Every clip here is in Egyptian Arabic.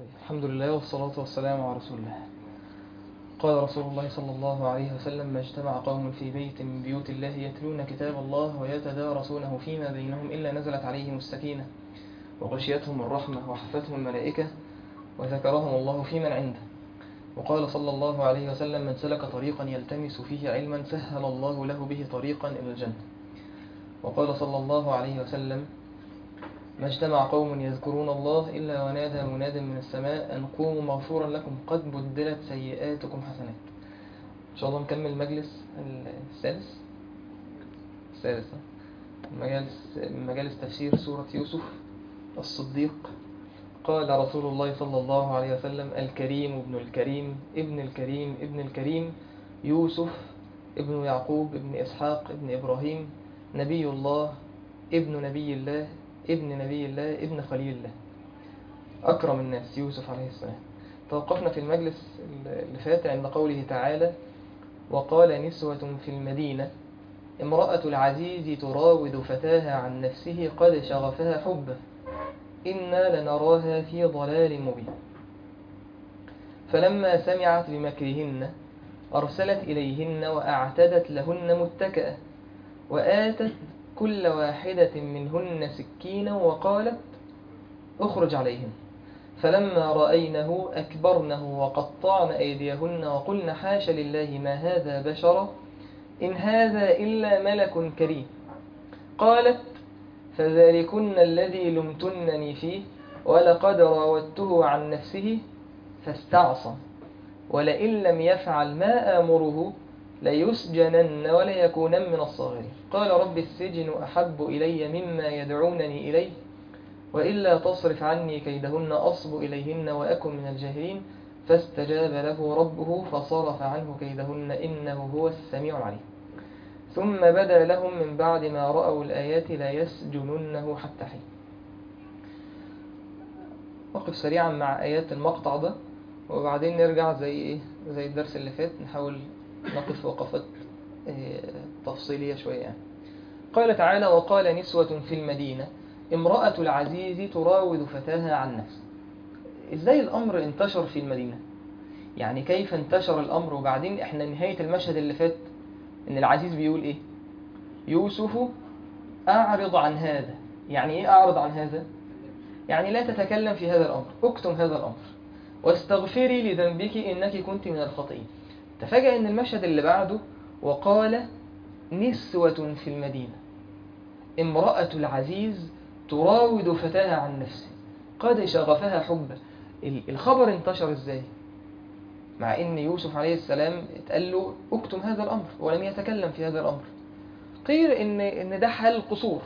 الحمد لله والصلاة والسلام على رسول الله قال رسول الله صلى الله عليه وسلم ما اجتمع قوم في بيت من بيوت الله يتلون كتاب الله ويتدارسونه فيما بينهم إلا نزلت عليهم السكينة وغشيتهم الرحمة وحفتهم الملائكة وذكرهم الله في من عنده وقال صلى الله عليه وسلم من سلك طريقا يلتمس فيه علما سهل الله له به طريقا إلى الجنة وقال صلى الله عليه وسلم ما اجتمع قوم يذكرون الله إلا ونادى مناد من السماء أن قوموا مغفورا لكم قد بدلت سيئاتكم حسنات إن شاء الله نكمل المجلس السادس السادس مجالس, مجالس تفسير سورة يوسف الصديق قال رسول الله صلى الله عليه وسلم الكريم ابن الكريم ابن الكريم ابن الكريم يوسف ابن يعقوب ابن إسحاق ابن إبراهيم نبي الله ابن نبي الله ابن نبي الله ابن خليل الله أكرم الناس يوسف عليه السلام توقفنا في المجلس اللي فات عند قوله تعالى وقال نسوة في المدينة امرأة العزيز تراود فتاها عن نفسه قد شغفها حبه إنا لنراها في ضلال مبين فلما سمعت بمكرهن أرسلت إليهن وأعتدت لهن متكأة وآتت كل واحدة منهن سكينا وقالت اخرج عليهن فلما رأينه أكبرنه وقطعن أيديهن وقلن حاش لله ما هذا بشرا إن هذا إلا ملك كريم قالت فذلكن الذي لمتنني فيه ولقد راودته عن نفسه فاستعصم ولئن لم يفعل ما آمره ليسجنن وليكونن من الصاغرين قال رب السجن أحب إلي مما يدعونني إليه وإلا تصرف عني كيدهن أصب إليهن وأكن من الجاهلين فاستجاب له ربه فصرف عنه كيدهن إنه هو السميع العليم ثم بدا لهم من بعد ما رأوا الآيات لا يسجننه حتى حين وقف سريعا مع آيات المقطع ده وبعدين نرجع زي إيه زي الدرس اللي فات نحاول نقف وقفات تفصيلية شوية يعني. قال تعالى وقال نسوة في المدينة امرأة العزيز تراود فتاها عن نفسه ازاي الأمر انتشر في المدينة يعني كيف انتشر الأمر وبعدين احنا نهاية المشهد اللي فات ان العزيز بيقول ايه يوسف اعرض عن هذا يعني ايه اعرض عن هذا يعني لا تتكلم في هذا الأمر اكتم هذا الأمر واستغفري لذنبك إنك كنت من الخطئين تفاجأ ان المشهد اللي بعده وقال نسوة في المدينة امرأة العزيز تراود فتاها عن نفسه قد شغفها حبا الخبر انتشر ازاي مع ان يوسف عليه السلام اتقال له اكتم هذا الامر ولم يتكلم في هذا الامر قيل ان ان ده حال القصور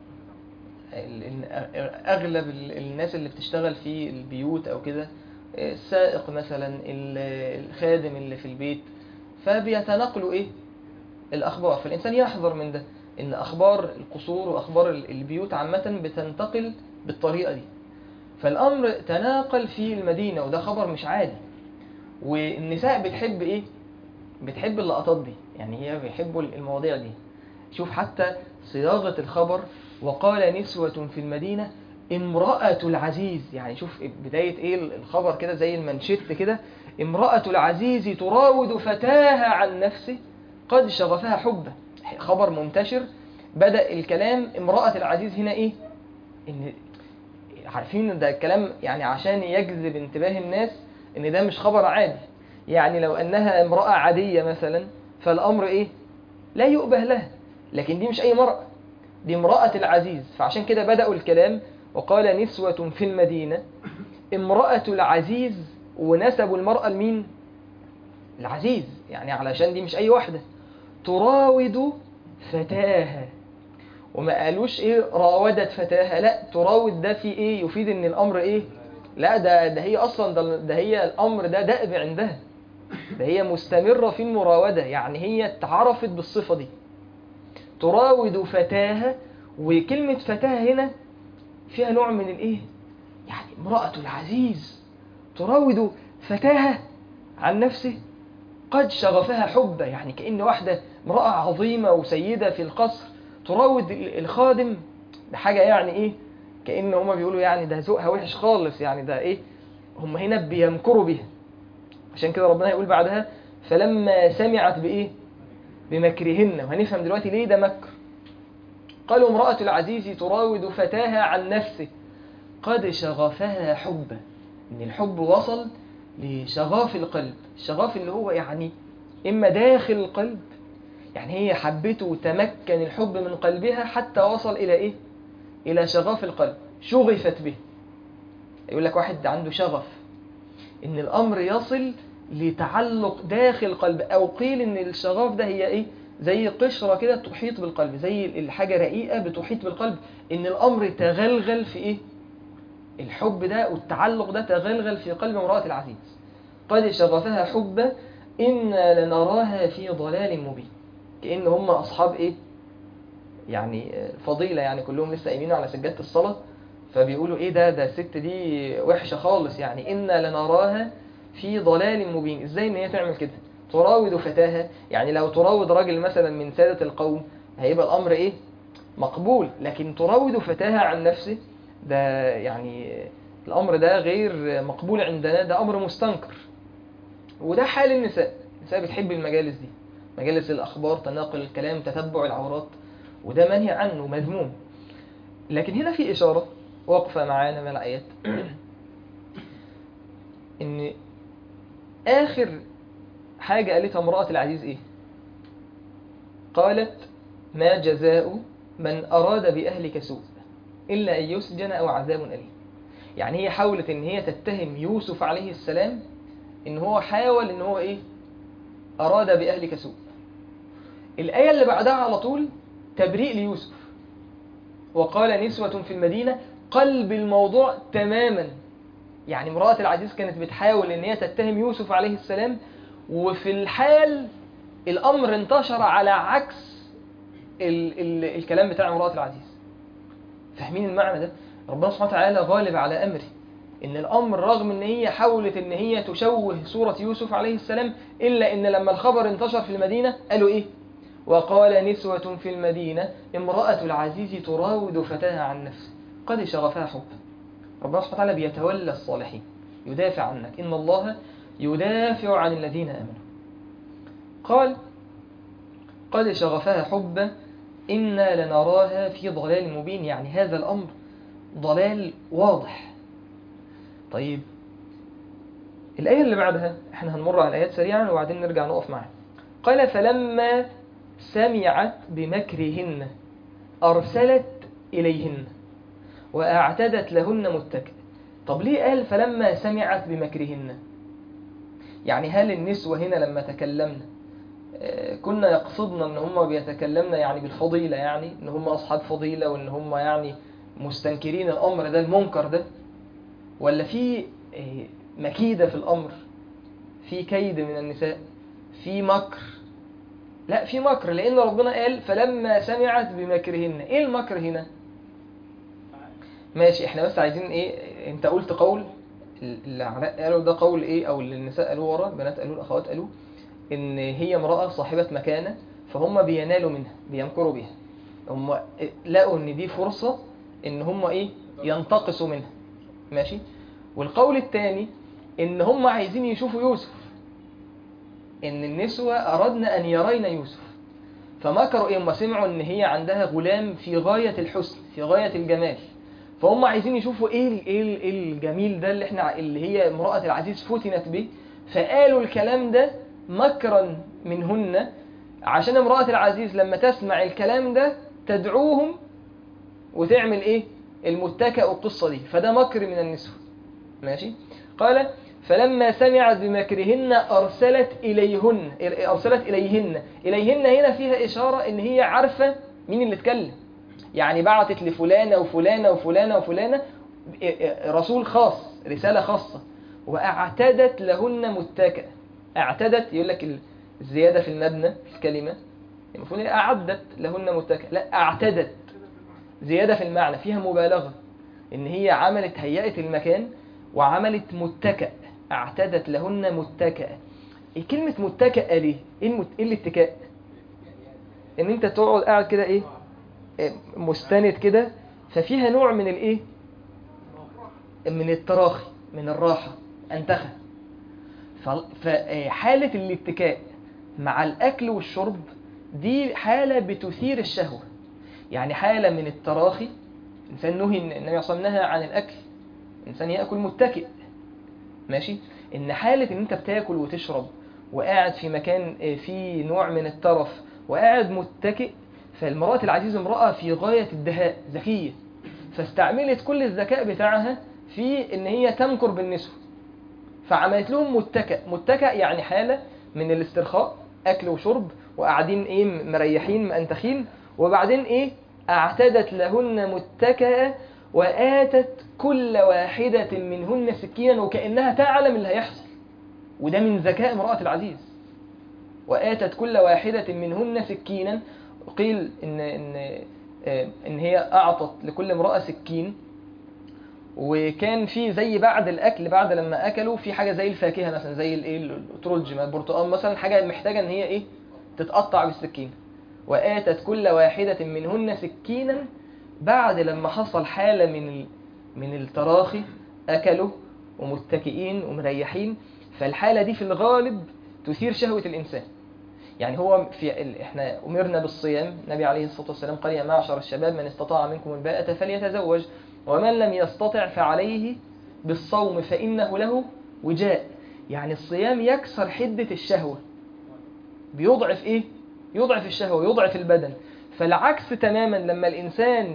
ان اغلب الناس اللي بتشتغل في البيوت او كده السائق مثلا الخادم اللي في البيت فبيتنقلوا ايه الاخبار فالانسان يحذر من ده ان اخبار القصور واخبار البيوت عامه بتنتقل بالطريقه دي فالامر تناقل في المدينه وده خبر مش عادي والنساء بتحب ايه بتحب اللقطات دي يعني هي بيحبوا المواضيع دي شوف حتى صياغه الخبر وقال نسوه في المدينه امرأة العزيز يعني شوف بداية ايه الخبر كده زي المنشط كده امرأة العزيز تراود فتاها عن نفسه قد شغفها حبا خبر منتشر بدأ الكلام امرأة العزيز هنا ايه ان عارفين ان ده الكلام يعني عشان يجذب انتباه الناس ان ده مش خبر عادي يعني لو انها امرأة عادية مثلا فالامر ايه لا يؤبه لها لكن دي مش اي مرأة دي امرأة العزيز فعشان كده بدأوا الكلام وقال نسوة في المدينة امرأة العزيز ونسبوا المرأة لمين العزيز يعني علشان دي مش أي واحدة تراود فتاها وما قالوش ايه راودت فتاها لا تراود ده في ايه يفيد ان الامر ايه لا ده ده هي اصلا ده, ده هي الامر ده دأب عندها ده هي مستمرة في المراودة يعني هي اتعرفت بالصفة دي تراود فتاها وكلمة فتاها هنا فيها نوع من الايه يعني امرأة العزيز تراود فتاها عن نفسه قد شغفها حبا يعني كأن واحدة امرأة عظيمة وسيدة في القصر تراود الخادم ده حاجة يعني ايه كأن هما بيقولوا يعني ده ذوقها وحش خالص يعني ده ايه هم هنا بيمكروا بها عشان كده ربنا يقول بعدها فلما سمعت بإيه بمكرهن وهنفهم دلوقتي ليه ده مكر قالوا امرأة العزيز تراود فتاها عن نفسه قد شغفها حبا ان الحب وصل لشغاف القلب الشغاف اللي هو يعني اما داخل القلب يعني هي حبته وتمكن الحب من قلبها حتى وصل الى ايه الى شغاف القلب شغفت به يقول لك واحد عنده شغف ان الامر يصل لتعلق داخل القلب او قيل ان الشغاف ده هي ايه زي قشرة كده تحيط بالقلب زي الحاجة رقيقة بتحيط بالقلب ان الامر تغلغل في ايه الحب ده والتعلق ده تغلغل في قلب امرأة العزيز قد شغفها حبا إنا لنراها في ضلال مبين كأن هم أصحاب إيه يعني فضيلة يعني كلهم لسه قايمين على سجادة الصلاة فبيقولوا إيه ده ده الست دي وحشة خالص يعني إنا لنراها في ضلال مبين إزاي إن هي تعمل كده تراود فتاها يعني لو تراود راجل مثلا من سادة القوم هيبقى الأمر إيه مقبول لكن تراود فتاها عن نفسه ده يعني الأمر ده غير مقبول عندنا ده أمر مستنكر وده حال النساء النساء بتحب المجالس دي مجالس الأخبار تناقل الكلام تتبع العورات وده منهي عنه مذموم لكن هنا في إشارة واقفة معانا من الآيات إن آخر حاجة قالتها امرأة العزيز إيه قالت ما جزاء من أراد بأهلك سوء إلا أن يسجن أو عذاب أليم يعني هي حاولت إن هي تتهم يوسف عليه السلام إن هو حاول إن هو إيه أراد بأهلك سوء الآية اللي بعدها على طول تبريء ليوسف وقال نسوة في المدينة قلب الموضوع تماما يعني امرأة العزيز كانت بتحاول إن هي تتهم يوسف عليه السلام وفي الحال الأمر انتشر على عكس ال ال الكلام بتاع امرأة العزيز فاهمين المعنى ده ربنا سبحانه وتعالى غالب على أمره إن الأمر رغم إن هي حاولت إن هي تشوه صورة يوسف عليه السلام إلا إن لما الخبر انتشر في المدينة قالوا إيه وقال نسوة في المدينة امرأة العزيز تراود فتاها عن نفسه قد شغفها حب ربنا سبحانه وتعالى بيتولى الصالحين يدافع عنك إن الله يدافع عن الذين آمنوا قال قد شغفها حبا إنا لنراها في ضلال مبين يعني هذا الأمر ضلال واضح طيب الآية اللي بعدها احنا هنمر على الآيات سريعا وبعدين نرجع نقف معها قال فلما سمعت بمكرهن أرسلت إليهن وأعتدت لهن متكئ طب ليه قال فلما سمعت بمكرهن يعني هل النسوة هنا لما تكلمنا كنا يقصدنا ان هم بيتكلمنا يعني بالفضيلة يعني ان هم اصحاب فضيلة وان هم يعني مستنكرين الامر ده المنكر ده ولا في مكيدة في الامر في كيد من النساء في مكر لا في مكر لان ربنا قال فلما سمعت بمكرهن ايه المكر هنا ماشي احنا بس عايزين ايه انت قلت قول اللي قالوا ده قول ايه او اللي النساء قالوه ورا البنات قالوه الاخوات قالوه ان هي امرأة صاحبة مكانة فهم بينالوا منها بيمكروا بيها هم لقوا ان دي فرصة ان هم ايه ينتقصوا منها ماشي والقول الثاني ان هم عايزين يشوفوا يوسف ان النسوة اردنا ان يرين يوسف فمكروا ايه هم سمعوا ان هي عندها غلام في غاية الحسن في غاية الجمال فهم عايزين يشوفوا ايه ايه الجميل ده اللي احنا اللي هي امرأة العزيز فتنت به فقالوا الكلام ده مكرا منهن عشان امرأة العزيز لما تسمع الكلام ده تدعوهم وتعمل ايه المتكأ والقصة دي فده مكر من النسوة ماشي قال فلما سمعت بمكرهن أرسلت إليهن أرسلت إليهن إليهن هنا فيها إشارة إن هي عارفة مين اللي اتكلم يعني بعتت لفلانة وفلانة وفلانة وفلانة رسول خاص رسالة خاصة وأعتدت لهن متكأ اعتدت يقول لك الزيادة في المبنى في الكلمة المفروض أعدت لهن متكأ لا اعتدت زيادة في المعنى فيها مبالغة إن هي عملت هيئة المكان وعملت متكأ اعتدت لهن متكأ كلمة متكأ ليه؟ ايه المت... إيه الاتكاء؟ ان انت تقعد قاعد كده ايه؟ مستند كده ففيها نوع من الايه؟ من التراخي من الراحة انتخى فحالة الاتكاء مع الأكل والشرب دي حالة بتثير الشهوة يعني حالة من التراخي إنسان نهي النبي صلى الله عليه وسلم نهى عن الأكل إنسان يأكل متكئ ماشي إن حالة إن أنت بتاكل وتشرب وقاعد في مكان فيه نوع من الترف وقاعد متكئ فالمرأة العزيزة امرأة في غاية الدهاء ذكية فاستعملت كل الذكاء بتاعها في إن هي تمكر بالنسوة فعملت لهم متكئ متكئ يعني حالة من الاسترخاء أكل وشرب وقاعدين إيه مريحين مأنتخين وبعدين إيه أعتدت لهن متكئة وآتت كل واحدة منهن سكينا وكأنها تعلم اللي هيحصل وده من ذكاء امرأة العزيز وآتت كل واحدة منهن سكينا قيل إن, إن, إن هي أعطت لكل امرأة سكين وكان في زي بعد الاكل بعد لما اكلوا في حاجه زي الفاكهه مثلا زي الايه الترولج البرتقال مثلا حاجه محتاجه ان هي ايه تتقطع بالسكين واتت كل واحده منهن سكينا بعد لما حصل حاله من من التراخي اكلوا ومتكئين ومريحين فالحاله دي في الغالب تثير شهوه الانسان يعني هو في احنا امرنا بالصيام النبي عليه الصلاه والسلام قال يا معشر الشباب من استطاع منكم الباءة فليتزوج ومن لم يستطع فعليه بالصوم فإنه له وجاء يعني الصيام يكسر حدة الشهوة بيضعف إيه؟ يضعف الشهوة يضعف البدن فالعكس تماما لما الإنسان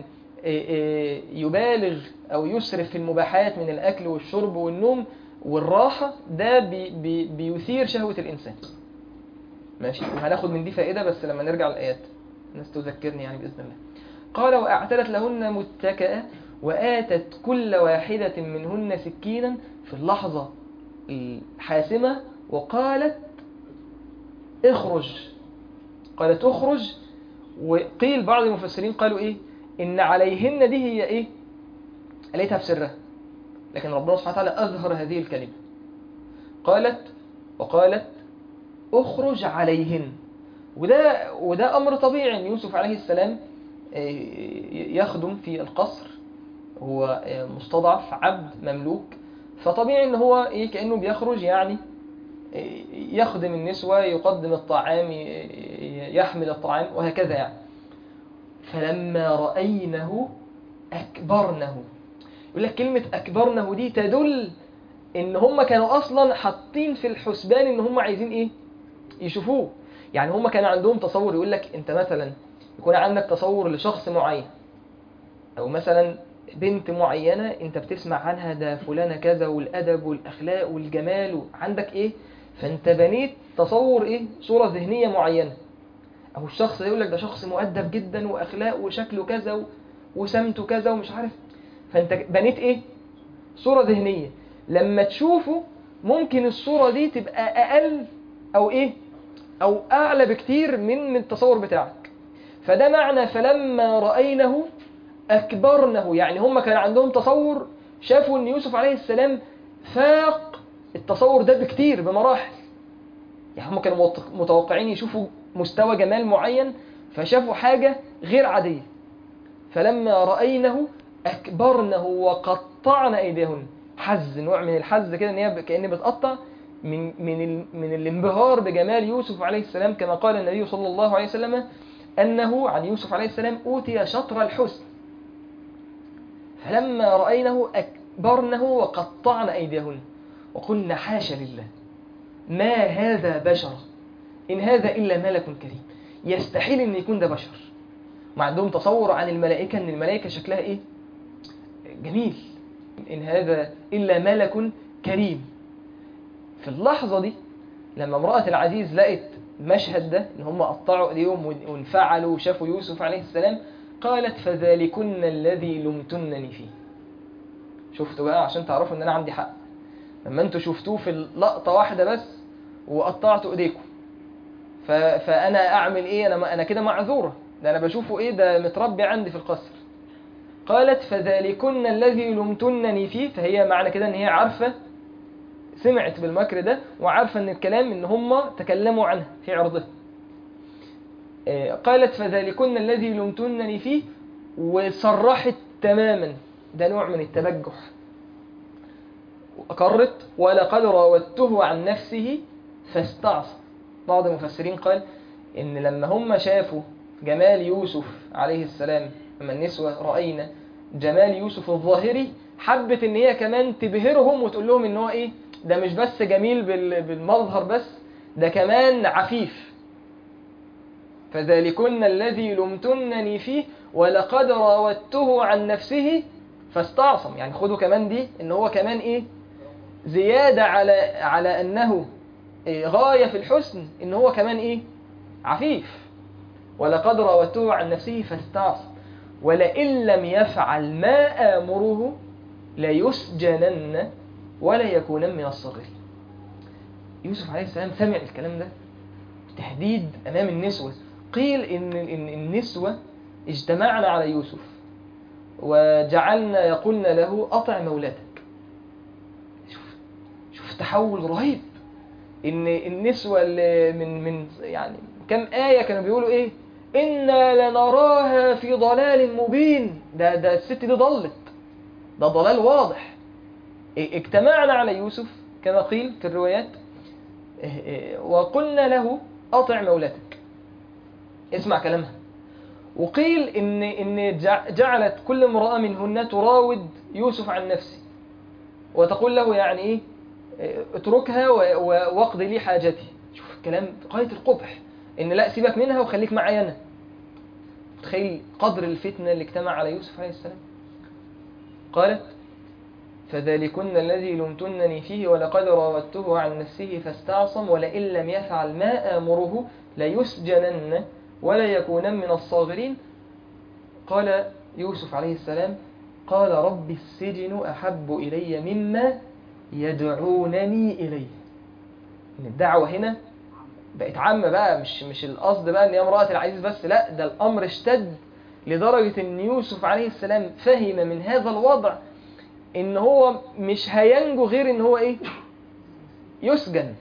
يبالغ أو يسرف في المباحات من الأكل والشرب والنوم والراحة ده بي بي بيثير شهوة الإنسان ماشي وهناخد من دي فائدة بس لما نرجع الآيات الناس تذكرني يعني بإذن الله قال وأعتدت لهن متكئة وآتت كل واحدة منهن سكينا في اللحظة الحاسمة وقالت اخرج قالت اخرج وقيل بعض المفسرين قالوا ايه ان عليهن دي هي ايه قالتها في سرها لكن ربنا سبحانه وتعالى اظهر هذه الكلمة قالت وقالت اخرج عليهن وده وده امر طبيعي ان يوسف عليه السلام يخدم في القصر هو مستضعف عبد مملوك فطبيعي ان هو ايه كانه بيخرج يعني يخدم النسوة يقدم الطعام يحمل الطعام وهكذا يعني فلما رأينه أكبرنه يقول لك كلمة أكبرنه دي تدل إن هم كانوا أصلا حاطين في الحسبان إن هم عايزين إيه يشوفوه يعني هم كان عندهم تصور يقول لك أنت مثلا يكون عندك تصور لشخص معين أو مثلا بنت معينة أنت بتسمع عنها ده فلانة كذا والأدب والأخلاق والجمال عندك إيه فأنت بنيت تصور إيه صورة ذهنية معينة أو الشخص يقول لك ده شخص مؤدب جدا وأخلاق وشكله كذا وسمته كذا ومش عارف فأنت بنيت إيه صورة ذهنية لما تشوفه ممكن الصورة دي تبقى أقل أو إيه أو أعلى بكتير من التصور بتاعك فده معنى فلما رأينه أكبرنه يعني هم كان عندهم تصور شافوا أن يوسف عليه السلام فاق التصور ده بكتير بمراحل يعني هم كانوا متوقعين يشوفوا مستوى جمال معين فشافوا حاجة غير عادية فلما رأينه أكبرنه وقطعن أيديهن حز نوع من الحز كده ان هي كأن بتقطع من من ال من الانبهار بجمال يوسف عليه السلام كما قال النبي صلى الله عليه وسلم أنه عن يوسف عليه السلام أوتي شطر الحسن فلما رأينه أكبرنه وقطعن أيديهن وقلنا حاشا لله ما هذا بشر إن هذا إلا ملك كريم يستحيل أن يكون ده بشر ما عندهم تصور عن الملائكة أن الملائكة شكلها إيه جميل إن هذا إلا ملك كريم في اللحظة دي لما امرأة العزيز لقت المشهد ده ان هم قطعوا ايديهم وانفعلوا وشافوا يوسف عليه السلام قالت فذلكن الذي لمتنني فيه شفتوا بقى عشان تعرفوا ان انا عندي حق لما انتوا شفتوه في لقطة واحدة بس وقطعتوا ايديكم ف... فانا اعمل ايه انا انا كده معذورة ده انا بشوفه ايه ده متربي عندي في القصر قالت فذلكن الذي لمتنني فيه فهي معنى كده ان هي عارفة سمعت بالمكر ده وعارفة ان الكلام ان هم تكلموا عنها في عرضها قالت فذلكن الذي لمتنني فيه وصرحت تماما ده نوع من التبجح أقرت ولقد راودته عن نفسه فاستعصم بعض المفسرين قال إن لما هم شافوا جمال يوسف عليه السلام لما النسوة رأينا جمال يوسف الظاهري حبت إن هي كمان تبهرهم وتقول لهم إن هو إيه ده مش بس جميل بال- بالمظهر بس ده كمان عفيف فذلكن الذي لمتنني فيه ولقد راودته عن نفسه فاستعصم يعني خدوا كمان دي ان هو كمان ايه زيادة على على انه إيه غاية في الحسن ان هو كمان ايه عفيف ولقد راودته عن نفسه فاستعصم ولئن لم يفعل ما آمره ليسجنن ولا يكونن من الصاغرين يوسف عليه السلام سمع الكلام ده تهديد أمام النسوة قيل إن, إن النسوة اجتمعنا على يوسف وجعلنا يقولن له أطع مولاتك شوف شوف تحول رهيب إن النسوة اللي من من يعني كم آية كانوا بيقولوا إيه إنا لنراها في ضلال مبين ده ده الست دي ضلت ده ضلال واضح اجتمعنا على يوسف كما قيل في الروايات وقلنا له أطع مولاتك اسمع كلامها وقيل إن إن جعلت كل امرأة منهن تراود يوسف عن نفسه وتقول له يعني إيه اتركها واقض لي حاجتي شوف الكلام غاية القبح إن لا سيبك منها وخليك معايا أنا تخيل قدر الفتنة اللي اجتمع على يوسف عليه السلام قالت فذلكن الذي لمتنني فيه ولقد راودته عن نفسه فاستعصم ولئن لم يفعل ما آمره ليسجنن ولا يكونن من الصاغرين قال يوسف عليه السلام قال رب السجن أحب إلي مما يدعونني إليه إن الدعوة هنا بقت عامة بقى مش مش القصد بقى ان هي امرأة العزيز بس لا ده الأمر اشتد لدرجة ان يوسف عليه السلام فهم من هذا الوضع ان هو مش هينجو غير ان هو ايه يسجن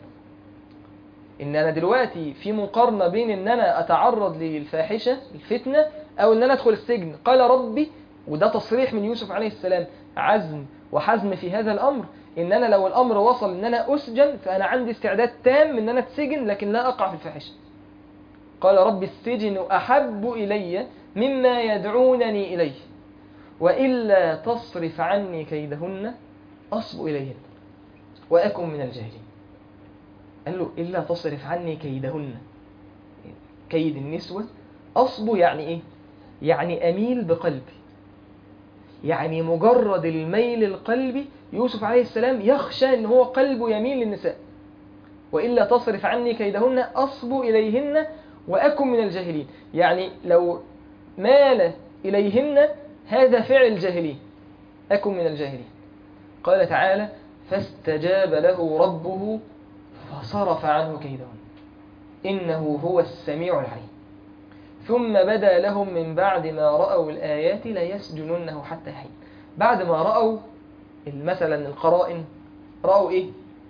ان انا دلوقتي في مقارنة بين ان انا اتعرض للفاحشة الفتنة او ان انا ادخل السجن قال ربي وده تصريح من يوسف عليه السلام عزم وحزم في هذا الامر ان انا لو الامر وصل ان انا اسجن فانا عندي استعداد تام ان انا اتسجن لكن لا اقع في الفاحشة قال رب السجن احب الي مما يدعونني اليه وإلا تصرف عني كيدهن أصب إليهن وأكن من الجاهلين قال له إلا تصرف عني كيدهن كيد النسوة أصب يعني إيه؟ يعني أميل بقلبي يعني مجرد الميل القلبي يوسف عليه السلام يخشى أن هو قلبه يميل للنساء وإلا تصرف عني كيدهن أصب إليهن وأكن من الجاهلين يعني لو مال إليهن هذا فعل الجاهلين أكن من الجاهلين قال تعالى فاستجاب له ربه فصرف عنه كيدهن إنه هو السميع العليم ثم بدا لهم من بعد ما رأوا الآيات ليسجننه حتى حين بعد ما رأوا مثلا القرائن رأوا إيه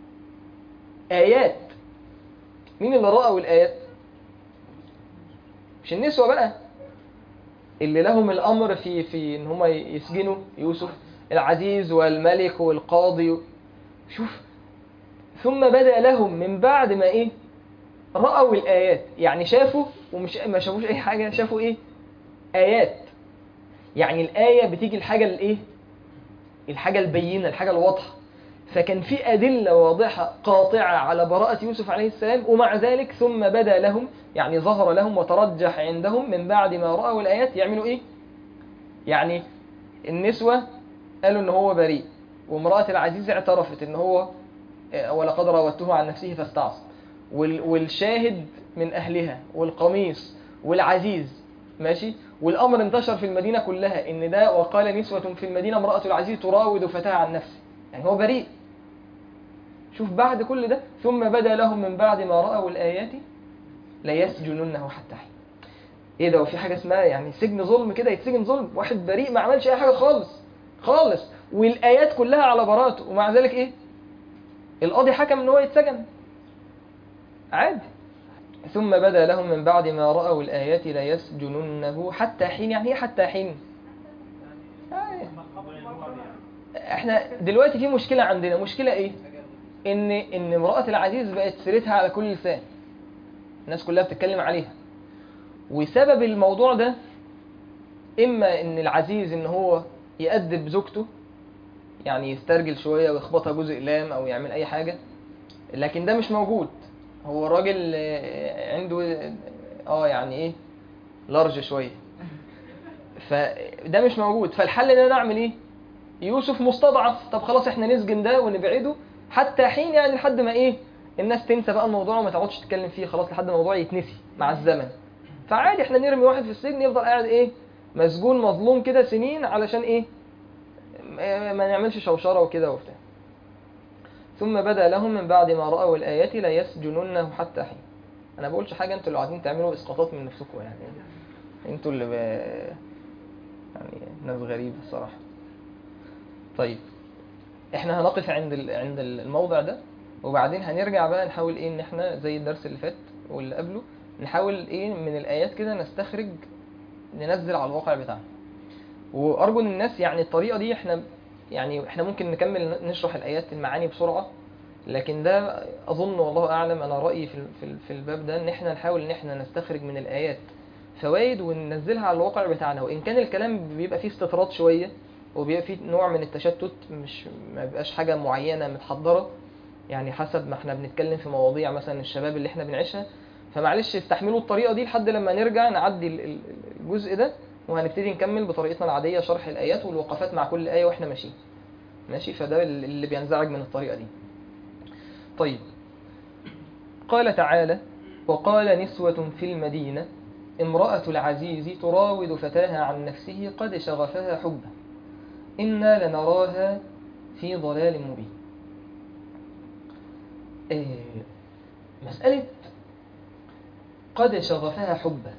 آيات مين اللي رأوا الآيات مش النسوة بقى اللي لهم الأمر في في إن هم يسجنوا يوسف العزيز والملك والقاضي شوف ثم بدأ لهم من بعد ما إيه رأوا الآيات يعني شافوا ومش ما شافوش أي حاجة شافوا إيه آيات يعني الآية بتيجي الحاجة الإيه الحاجة البينة الحاجة الواضحة فكان في أدلة واضحة قاطعة على براءة يوسف عليه السلام ومع ذلك ثم بدا لهم يعني ظهر لهم وترجح عندهم من بعد ما رأوا الآيات يعملوا إيه؟ يعني النسوة قالوا إن هو بريء وامرأة العزيز اعترفت إن هو ولقد راودته عن نفسه فاستعصم والشاهد من أهلها والقميص والعزيز ماشي والأمر انتشر في المدينة كلها إن ده وقال نسوة في المدينة امرأة العزيز تراود فتاة عن نفسه يعني هو بريء شوف بعد كل ده ثم بدا لهم من بعد ما رأوا الآيات ليسجننه حتى حين ايه ده وفي حاجة اسمها يعني سجن ظلم كده يتسجن ظلم واحد بريء ما عملش اي حاجة خالص خالص والآيات كلها على براءته ومع ذلك ايه القاضي حكم ان هو يتسجن عادي ثم بدا لهم من بعد ما رأوا الآيات ليسجننه حتى حين يعني ايه حتى حين احنا دلوقتي في مشكله عندنا مشكله ايه ان ان امراه العزيز بقت سيرتها على كل لسان الناس كلها بتتكلم عليها وسبب الموضوع ده اما ان العزيز ان هو يأدب زوجته يعني يسترجل شويه ويخبطها جزء لام او يعمل اي حاجه لكن ده مش موجود هو الراجل آه، عنده اه يعني ايه لارج شويه فده مش موجود فالحل ان انا اعمل ايه يوسف مستضعف طب خلاص احنا نسجن ده ونبعده حتى حين يعني لحد ما ايه الناس تنسى بقى الموضوع وما تقعدش تتكلم فيه خلاص لحد ما الموضوع يتنسي مع الزمن فعادي احنا نرمي واحد في السجن يفضل قاعد ايه مسجون مظلوم كده سنين علشان ايه ما ما نعملش شوشره وكده وبتاع ثم بدا لهم من بعد ما راوا الايات لا يسجننه حتى حين انا بقولش حاجه انتوا اللي قاعدين تعملوا اسقاطات من نفسكم يعني انتوا اللي ب... يعني ناس غريبه الصراحه طيب احنا هنقف عند ال... عند الموضع ده وبعدين هنرجع بقى نحاول ايه ان احنا زي الدرس اللي فات واللي قبله نحاول ايه من الايات كده نستخرج ننزل على الواقع بتاعنا وارجو ان الناس يعني الطريقه دي احنا يعني احنا ممكن نكمل نشرح الايات المعاني بسرعه لكن ده اظن والله اعلم انا رايي في ال- في ال- في الباب ده ان احنا نحاول ان احنا نستخرج من الايات فوائد وننزلها على الواقع بتاعنا وان كان الكلام بيبقى فيه استطراد شويه وبيبقى فيه نوع من التشتت مش ما بيبقاش حاجه معينه متحضره يعني حسب ما احنا بنتكلم في مواضيع مثلا الشباب اللي احنا بنعيشها فمعلش استحملوا الطريقه دي لحد لما نرجع نعدي ال- ال- الجزء ده وهنبتدي نكمل بطريقتنا العاديه شرح الايات والوقفات مع كل ايه واحنا ماشيين ماشي فده اللي بينزعج من الطريقه دي طيب قال تعالى وقال نسوة في المدينة امرأة العزيز تراود فتاها عن نفسه قد شغفها حبا إنا لنراها في ضلال مبين إيه، مسألة قد شغفها حبا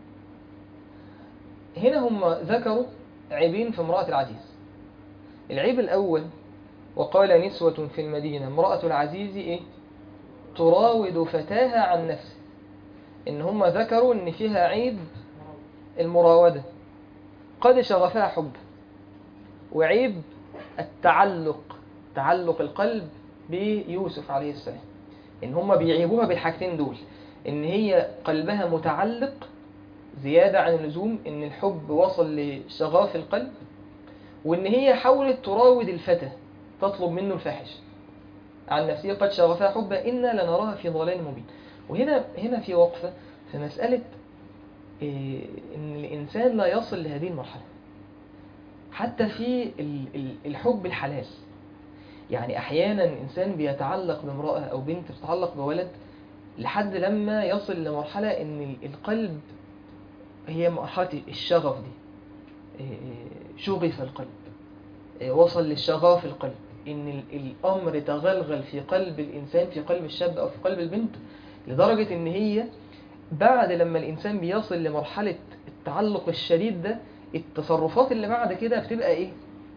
هنا هم ذكروا عيبين في امرأة العزيز العيب الأول وقال نسوة في المدينة امرأة العزيز إيه؟ تراود فتاها عن نفسه إن هم ذكروا إن فيها عيب المراودة قد شغفها حب وعيب التعلق تعلق القلب بيوسف عليه السلام إن هم بيعيبوها بالحاجتين دول إن هي قلبها متعلق زيادة عن اللزوم إن الحب وصل لشغاف القلب وإن هي حاولت تراود الفتى تطلب منه الفاحش عن نفسه قد شغفها حبا إنا لنراها في ضلال مبين وهنا هنا في وقفة في مسألة إيه، إن الإنسان لا يصل لهذه المرحلة حتى في ال- ال- الحب الحلال يعني أحيانا الإنسان بيتعلق بامرأة أو بنت بتتعلق بولد لحد لما يصل لمرحلة إن ال- القلب هي مرحلة الشغف دي إيه، شغف القلب إيه، وصل للشغاف القلب ان ال- الامر تغلغل في قلب الانسان في قلب الشاب او في قلب البنت لدرجة ان هي بعد لما الانسان بيصل لمرحلة التعلق الشديد ده التصرفات اللي بعد كده بتبقى ايه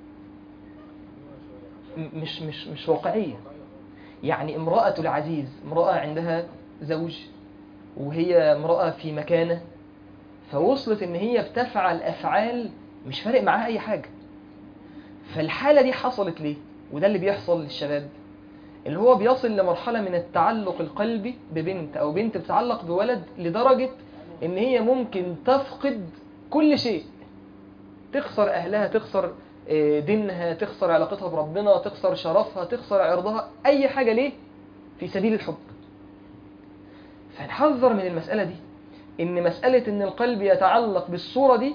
م- مش مش مش واقعية يعني امرأة العزيز امرأة عندها زوج وهي امرأة في مكانة فوصلت ان هي بتفعل افعال مش فارق معاها اي حاجة فالحالة دي حصلت ليه وده اللي بيحصل للشباب اللي هو بيصل لمرحلة من التعلق القلبي ببنت أو بنت بتتعلق بولد لدرجة إن هي ممكن تفقد كل شيء تخسر أهلها تخسر آه، دينها تخسر علاقتها بربنا تخسر شرفها تخسر عرضها أي حاجة ليه في سبيل الحب فنحذر من المسألة دي إن مسألة إن القلب يتعلق بالصورة دي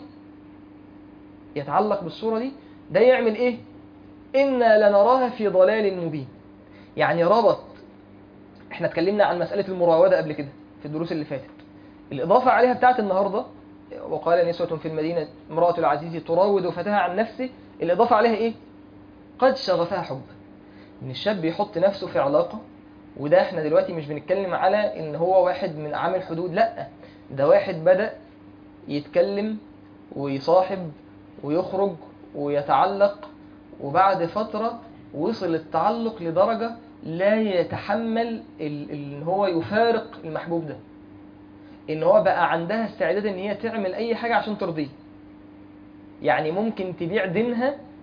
يتعلق بالصورة دي ده يعمل إيه؟ إنا لنراها في ضلال مبين يعني ربط احنا اتكلمنا عن مسألة المراودة قبل كده في الدروس اللي فاتت الإضافة عليها بتاعت النهاردة وقال نسوة في المدينة امرأة العزيز تراود فتاها عن نفسه الإضافة عليها إيه؟ قد شغفها حب إن الشاب يحط نفسه في علاقة وده احنا دلوقتي مش بنتكلم على إن هو واحد من عامل حدود لأ ده واحد بدأ يتكلم ويصاحب ويخرج ويتعلق وبعد فترة وصل التعلق لدرجة لا يتحمل ال- ان هو يفارق المحبوب ده ان هو بقى عندها استعداد ان هي تعمل اي حاجة عشان ترضيه يعني ممكن تبيع دينها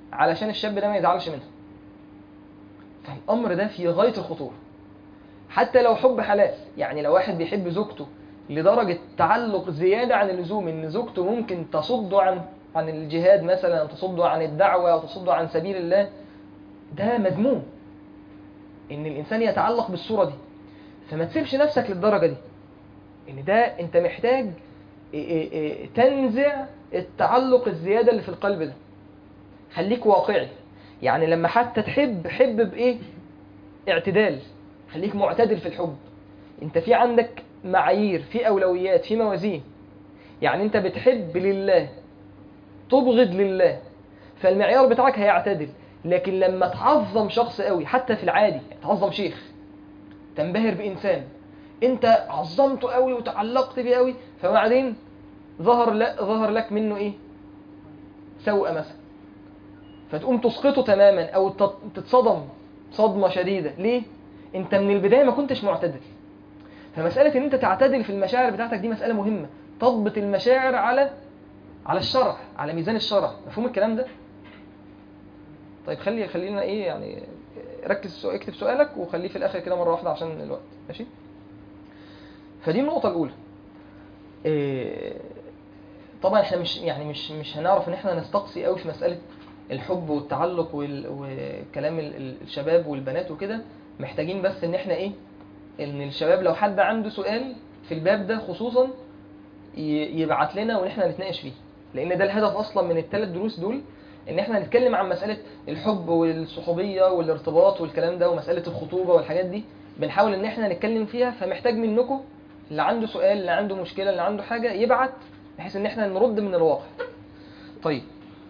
علشان الشاب ده ما يزعلش منها فالامر ده في غايه الخطوره حتى لو حب حلال يعني لو واحد بيحب زوجته لدرجه تعلق زياده عن اللزوم ان زوجته ممكن تصده عن عن الجهاد مثلا تصده عن الدعوه او تصده عن سبيل الله ده مذموم ان الانسان يتعلق بالصوره دي فما تسيبش نفسك للدرجه دي ان ده انت محتاج إيه إيه إيه تنزع التعلق الزياده اللي في القلب ده خليك واقعي يعني لما حتى تحب حب بايه اعتدال خليك معتدل في الحب انت في عندك معايير في اولويات في موازين يعني انت بتحب لله تبغض لله فالمعيار بتاعك هيعتدل لكن لما تعظم شخص قوي حتى في العادي تعظم شيخ تنبهر بانسان انت عظمته قوي وتعلقت بيه قوي فبعدين ظهر لا ظهر لك منه ايه سوء مثلا فتقوم تسقطه تماما او تت- تتصدم صدمه شديده ليه انت من البدايه ما كنتش معتدل فمساله ان انت تعتدل في المشاعر بتاعتك دي مساله مهمه تضبط المشاعر على على الشرع على ميزان الشرع مفهوم الكلام ده طيب خلي خلينا ايه يعني ركز سو- اكتب سؤالك وخليه في الاخر كده مره واحده عشان الوقت ماشي فدي النقطه الاولى إيه طبعا احنا مش يعني مش مش هنعرف ان احنا نستقصي قوي في مساله الحب والتعلق وال- وكلام ال- ال- الشباب والبنات وكده محتاجين بس ان احنا ايه ان الشباب لو حد عنده سؤال في الباب ده خصوصا ي- يبعت لنا وان احنا نتناقش فيه لان ده الهدف اصلا من الثلاث دروس دول ان احنا نتكلم عن مساله الحب والصحوبيه والارتباط والكلام ده ومساله الخطوبه والحاجات دي بنحاول ان احنا نتكلم فيها فمحتاج منكم اللي عنده سؤال اللي عنده مشكله اللي عنده حاجه يبعت بحيث ان احنا نرد من الواقع طيب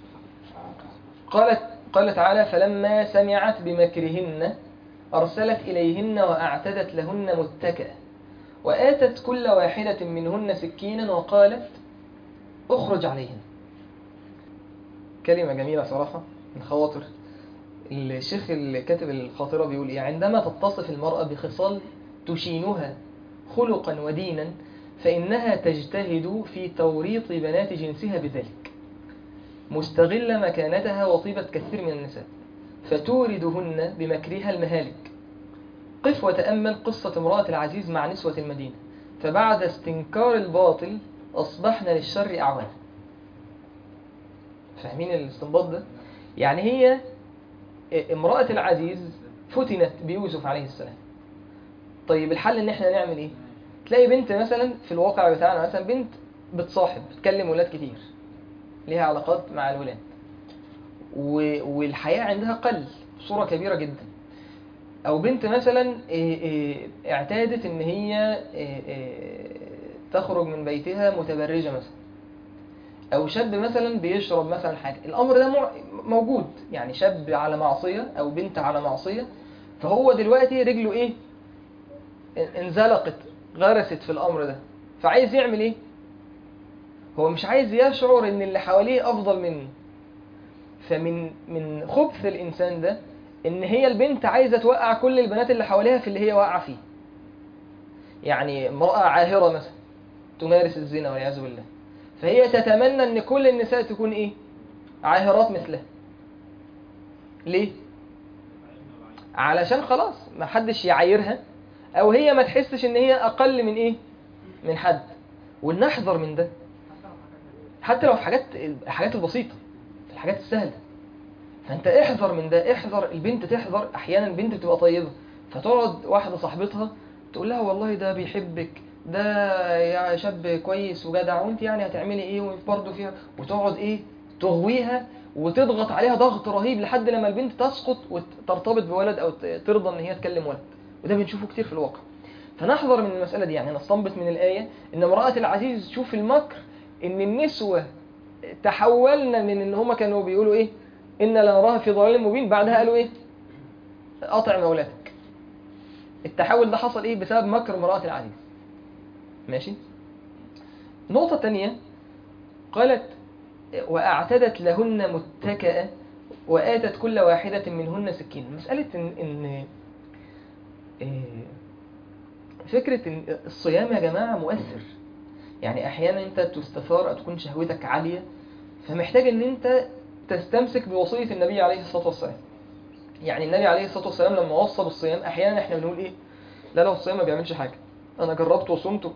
قالت قال تعالى فلما سمعت بمكرهن أرسلت إليهن وأعتدت لهن متكئا وآتت كل واحدة منهن سكينا وقالت اخرج عليهن كلمة جميلة صراحة من خواطر الشيخ اللي كاتب الخاطرة بيقول إيه عندما تتصف المرأة بخصال تشينها خلقا ودينا فإنها تجتهد في توريط بنات جنسها بذلك مستغلة مكانتها وطيبة كثير من النساء فتوردهن بمكرها المهالك قف وتأمل قصة امرأة العزيز مع نسوة المدينة فبعد استنكار الباطل أصبحن للشر أعوان فاهمين الاستنباط ده؟ يعني هي امرأة العزيز فتنت بيوسف عليه السلام طيب الحل ان احنا نعمل ايه تلاقي بنت مثلا في الواقع بتاعنا مثلا بنت بتصاحب بتكلم ولاد كتير ليها علاقات مع الولاد و- والحياة عندها قل بصورة كبيرة جدا او بنت مثلا إيه إيه اعتادت ان هي إيه إيه تخرج من بيتها متبرجة مثلا او شاب مثلا بيشرب مثلا حاجة الامر ده مع- موجود يعني شاب على معصية او بنت على معصية فهو دلوقتي رجله ايه ان- انزلقت غرست في الامر ده فعايز يعمل ايه هو مش عايز يشعر ان اللي حواليه افضل منه فمن من خبث الانسان ده ان هي البنت عايزه توقع كل البنات اللي حواليها في اللي هي واقعه فيه يعني امراه عاهره مثلا تمارس الزنا والعياذ بالله فهي تتمنى ان كل النساء تكون ايه عاهرات مثلها ليه علشان خلاص ما حدش يعايرها او هي ما تحسش ان هي اقل من ايه من حد ونحذر من ده حتى لو في حاجات الحاجات البسيطه في الحاجات السهله فانت احذر من ده احذر البنت تحذر احيانا البنت بتبقى طيبه فتقعد واحده صاحبتها تقول لها والله ده بيحبك ده يا شاب كويس وجدع وانت يعني هتعملي ايه برضه فيها وتقعد ايه تغويها وتضغط عليها ضغط رهيب لحد لما البنت تسقط وترتبط بولد او ت- ترضى ان هي تكلم ولد وده بنشوفه كتير في الواقع فنحذر من المسألة دي يعني نستنبط من الآية إن امرأة العزيز شوف المكر إن النسوة تحولنا من إن هما كانوا بيقولوا إيه إن لنراها في ضلال مبين بعدها قالوا إيه قاطع مولاتك التحول ده حصل إيه بسبب مكر امرأة العزيز ماشي نقطة تانية قالت وأعتدت لهن متكئة وآتت كل واحدة منهن سكين مسألة إن, إن إيه، فكرة إن الصيام يا جماعة مؤثر يعني أحيانا أنت تستثار أو تكون شهوتك عالية فمحتاج إن أنت تستمسك بوصية النبي عليه الصلاة والسلام يعني النبي عليه الصلاة والسلام لما وصى بالصيام أحيانا إحنا بنقول إيه لا لا الصيام ما بيعملش حاجة أنا جربت وصمت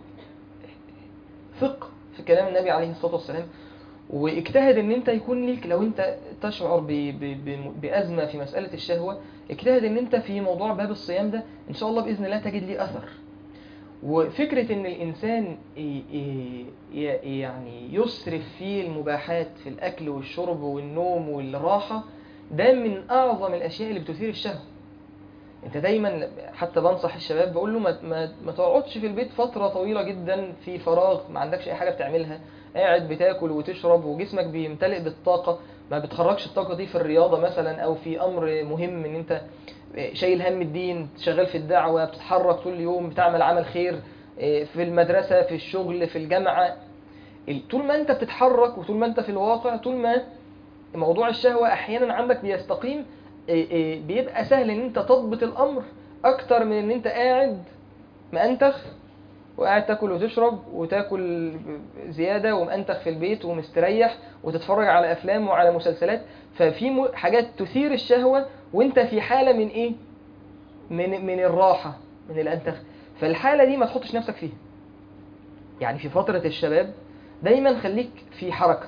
ثق في كلام النبي عليه الصلاة والسلام واجتهد ان انت يكون ليك لو انت تشعر ب ب ب بأزمة في مسألة الشهوة اجتهد ان انت في موضوع باب الصيام ده ان شاء الله بإذن الله تجد ليه أثر وفكرة ان الانسان ي- ي- ي- يعني يسرف في المباحات في الاكل والشرب والنوم والراحة ده من اعظم الاشياء اللي بتثير الشهوة انت دايما حتى بنصح الشباب بقول له ما, ما, ما تقعدش في البيت فترة طويلة جدا في فراغ ما عندكش اي حاجة بتعملها قاعد بتاكل وتشرب وجسمك بيمتلئ بالطاقة ما بتخرجش الطاقة دي في الرياضة مثلا او في امر مهم ان انت شايل هم الدين شغال في الدعوة بتتحرك طول اليوم بتعمل عمل خير في المدرسة في الشغل في الجامعة طول ما انت بتتحرك وطول ما انت في الواقع طول ما موضوع الشهوة احيانا عندك بيستقيم بيبقى سهل ان انت تضبط الامر اكتر من ان انت قاعد مأنتخ وقاعد تاكل وتشرب وتاكل زيادة ومأنتخ في البيت ومستريح وتتفرج على افلام وعلى مسلسلات ففي م- حاجات تثير الشهوة وانت في حالة من ايه من من الراحة من الانتخ فالحالة دي ما تحطش نفسك فيها يعني في فترة الشباب دايما خليك في حركة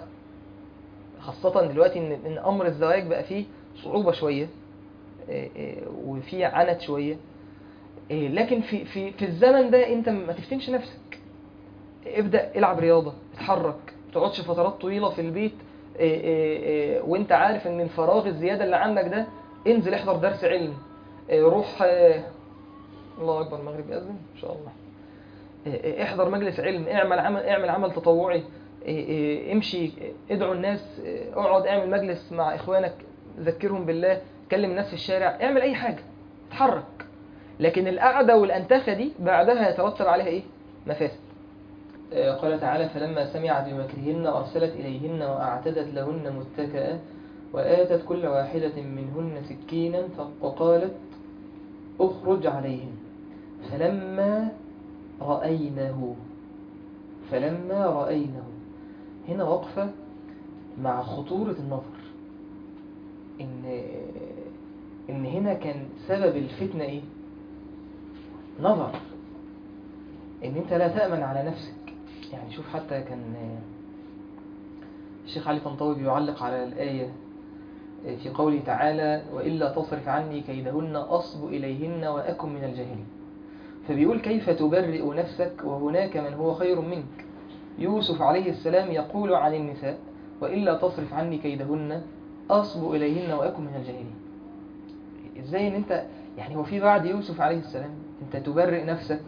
خاصة دلوقتي ان ان امر الزواج بقى فيه صعوبة شوية إيه إيه وفي عنت شوية إيه لكن في في في الزمن ده انت ما تفتنش نفسك ابدأ العب رياضة اتحرك ما تقعدش فترات طويلة في البيت إيه إيه إيه وانت عارف ان الفراغ الزيادة اللي عندك ده انزل احضر درس علم إيه روح إيه الله اكبر المغرب يأذن ان شاء الله إيه إيه احضر مجلس علم اعمل عمل اعمل عمل تطوعي إيه إيه امشي ادعو الناس إيه اقعد اعمل مجلس مع اخوانك ذكرهم بالله كلم الناس في الشارع اعمل اي حاجة اتحرك لكن القعدة والأنتخة دي بعدها يترتب عليها إيه؟ مفاسد آه، قال تعالى فلما سمعت بمكرهن أرسلت إليهن وأعتدت لهن متكئا وآتت كل واحدة منهن سكينا وقالت اخرج عليهن فلما رأينه فلما رأينه هنا وقفة مع خطورة النظر إن إن هنا كان سبب الفتنة إيه؟ نظر ان انت لا تأمن على نفسك يعني شوف حتى كان الشيخ علي طنطاوي بيعلق على الآية في قوله تعالى وإلا تصرف عني كيدهن أصب إليهن وأكن من الجاهلين فبيقول كيف تبرئ نفسك وهناك من هو خير منك يوسف عليه السلام يقول عن النساء وإلا تصرف عني كيدهن أصب إليهن وأكن من الجاهلين إزاي إن أنت يعني هو في بعد يوسف عليه السلام أنت تبرئ نفسك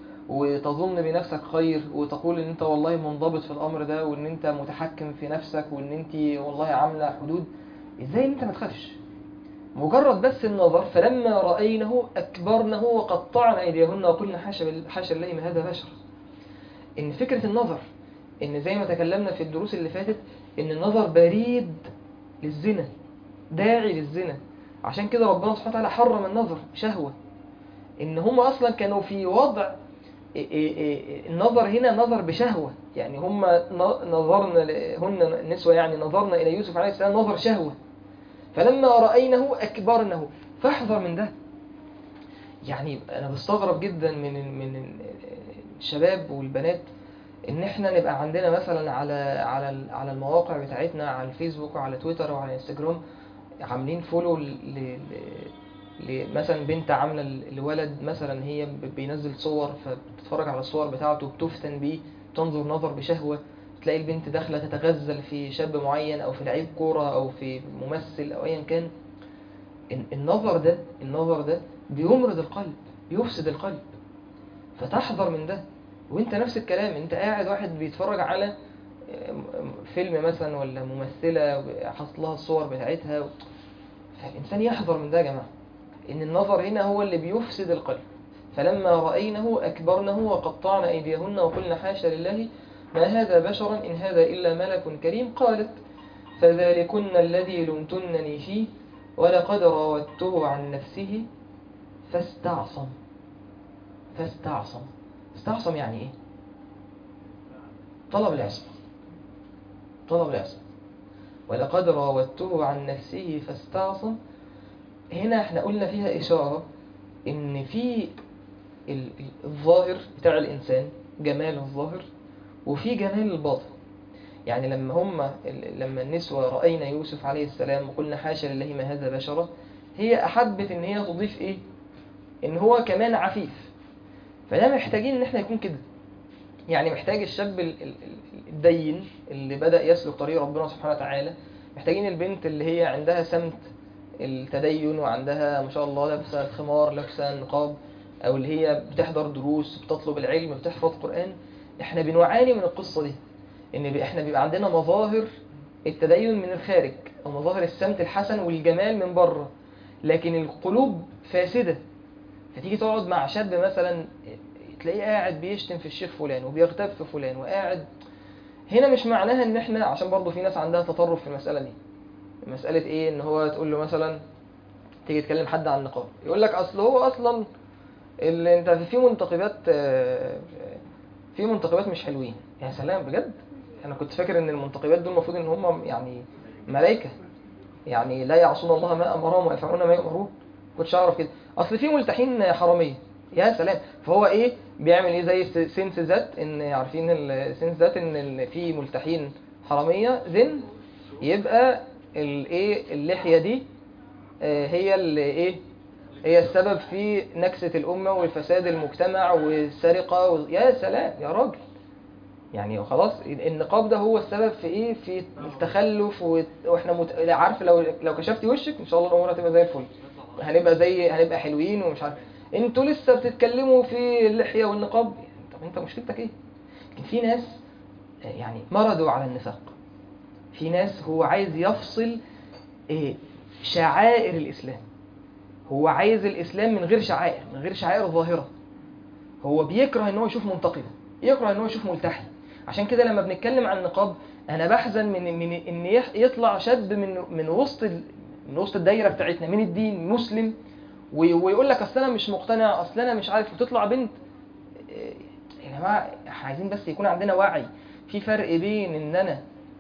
وتظن بنفسك خير وتقول ان انت والله منضبط في الامر ده وان انت متحكم في نفسك وان انت والله عامله حدود ازاي ان انت ما تخافش مجرد بس النظر فلما راينه اكبرنه وقطعن ايديهن وقلنا حاشا بال- حاشا لله ما هذا بشر ان فكره النظر ان زي ما تكلمنا في الدروس اللي فاتت ان النظر بريد للزنا داعي للزنا عشان كده ربنا سبحانه وتعالى حرم النظر شهوه ان هم اصلا كانوا في وضع إيه إيه إيه النظر هنا نظر بشهوة يعني هم ن- نظرنا ل- هن النسوة يعني نظرنا إلى يوسف عليه السلام نظر شهوة فلما رأينه أكبرنه فاحذر من ده يعني أنا بستغرب جدا من من الشباب والبنات إن إحنا نبقى عندنا مثلا على على على المواقع بتاعتنا على الفيسبوك وعلى تويتر وعلى انستجرام عاملين فولو ل... ل... ل- مثلا بنت عامله ال- الولد مثلا هي ب- بينزل صور فبتتفرج على الصور بتاعته بتفتن بيه تنظر نظر بشهوة تلاقي البنت داخله تتغزل في شاب معين او في لعيب كوره او في ممثل او ايا كان ال- النظر ده النظر ده بيمرض القلب بيفسد القلب فتحذر من ده وانت نفس الكلام انت قاعد واحد بيتفرج على م- م- فيلم مثلا ولا ممثلة حاطط لها الصور بتاعتها فالإنسان يحذر من ده يا جماعة إن النظر هنا هو اللي بيفسد القلب فلما رأينه أكبرنه وقطعن أيديهن وقلن حاشا لله ما هذا بشرا إن هذا إلا ملك كريم قالت فذلكن الذي لمتنني فيه ولقد راودته عن نفسه فاستعصم فاستعصم استعصم يعني إيه طلب العصمة طلب العصمة ولقد راودته عن نفسه فاستعصم هنا احنا قلنا فيها إشارة إن في ال- ال- الظاهر بتاع الإنسان جمال الظاهر وفي جمال الباطن يعني لما هم ال- لما النسوة رأينا يوسف عليه السلام وقلنا حاشا لله ما هذا بشرة هي أحبت إن هي تضيف إيه؟ إن هو كمان عفيف فده محتاجين إن إحنا يكون كده يعني محتاج الشاب ال- ال- ال- الدين اللي بدأ يسلك طريق ربنا سبحانه وتعالى محتاجين البنت اللي هي عندها سمت التدين وعندها ما شاء الله لابسه الخمار لابسه النقاب او اللي هي بتحضر دروس بتطلب العلم بتحفظ قرآن احنا بنعاني من القصة دي ان بي- احنا بيبقى عندنا مظاهر التدين من الخارج او مظاهر السمت الحسن والجمال من بره لكن القلوب فاسدة فتيجي تقعد مع شاب مثلا تلاقيه قاعد بيشتم في الشيخ فلان وبيغتاب في فلان وقاعد هنا مش معناها ان احنا عشان برضه في ناس عندها تطرف في المسألة دي مسألة ايه ان هو تقول له مثلا تيجي تكلم حد عن النقاب يقول لك اصل هو اصلا اللي انت في منتقبات آه، في منتقبات مش حلوين يا سلام بجد انا كنت فاكر ان المنتقبات دول المفروض ان هم يعني ملائكة يعني لا يعصون الله ما امرهم ويفعلون ما يؤمرون كنتش اعرف كده اصل في ملتحين حراميه يا سلام فهو ايه بيعمل ايه زي سنس ذات ان عارفين السنس ذات ان ال- في ملتحين حراميه ذن يبقى الايه اللحيه دي آه، هي اللي ايه هي السبب في نكسة الأمة والفساد المجتمع والسرقة و... يا سلام يا راجل يعني خلاص النقاب ده هو السبب في ايه في التخلف و... واحنا مت... عارف لو لو كشفتي وشك ان شاء الله الامور هتبقى زي الفل هنبقى زي هنبقى حلوين ومش عارف انتوا لسه بتتكلموا في اللحية والنقاب طب انت مشكلتك ايه لكن في ناس يعني مرضوا على النفاق في ناس هو عايز يفصل إيه شعائر الإسلام هو عايز الإسلام من غير شعائر من غير شعائر ظاهرة هو بيكره ان هو يشوف منتقبة يكره ان هو يشوف ملتحي عشان كده لما بنتكلم عن النقاب انا بحزن من من ان يح- يطلع شاب من من وسط ال- من وسط الدايره بتاعتنا من الدين مسلم وي- ويقول لك اصل انا مش مقتنع اصل انا مش عارف وتطلع بنت إيه، يا جماعه احنا عايزين بس يكون عندنا وعي في فرق بين ان انا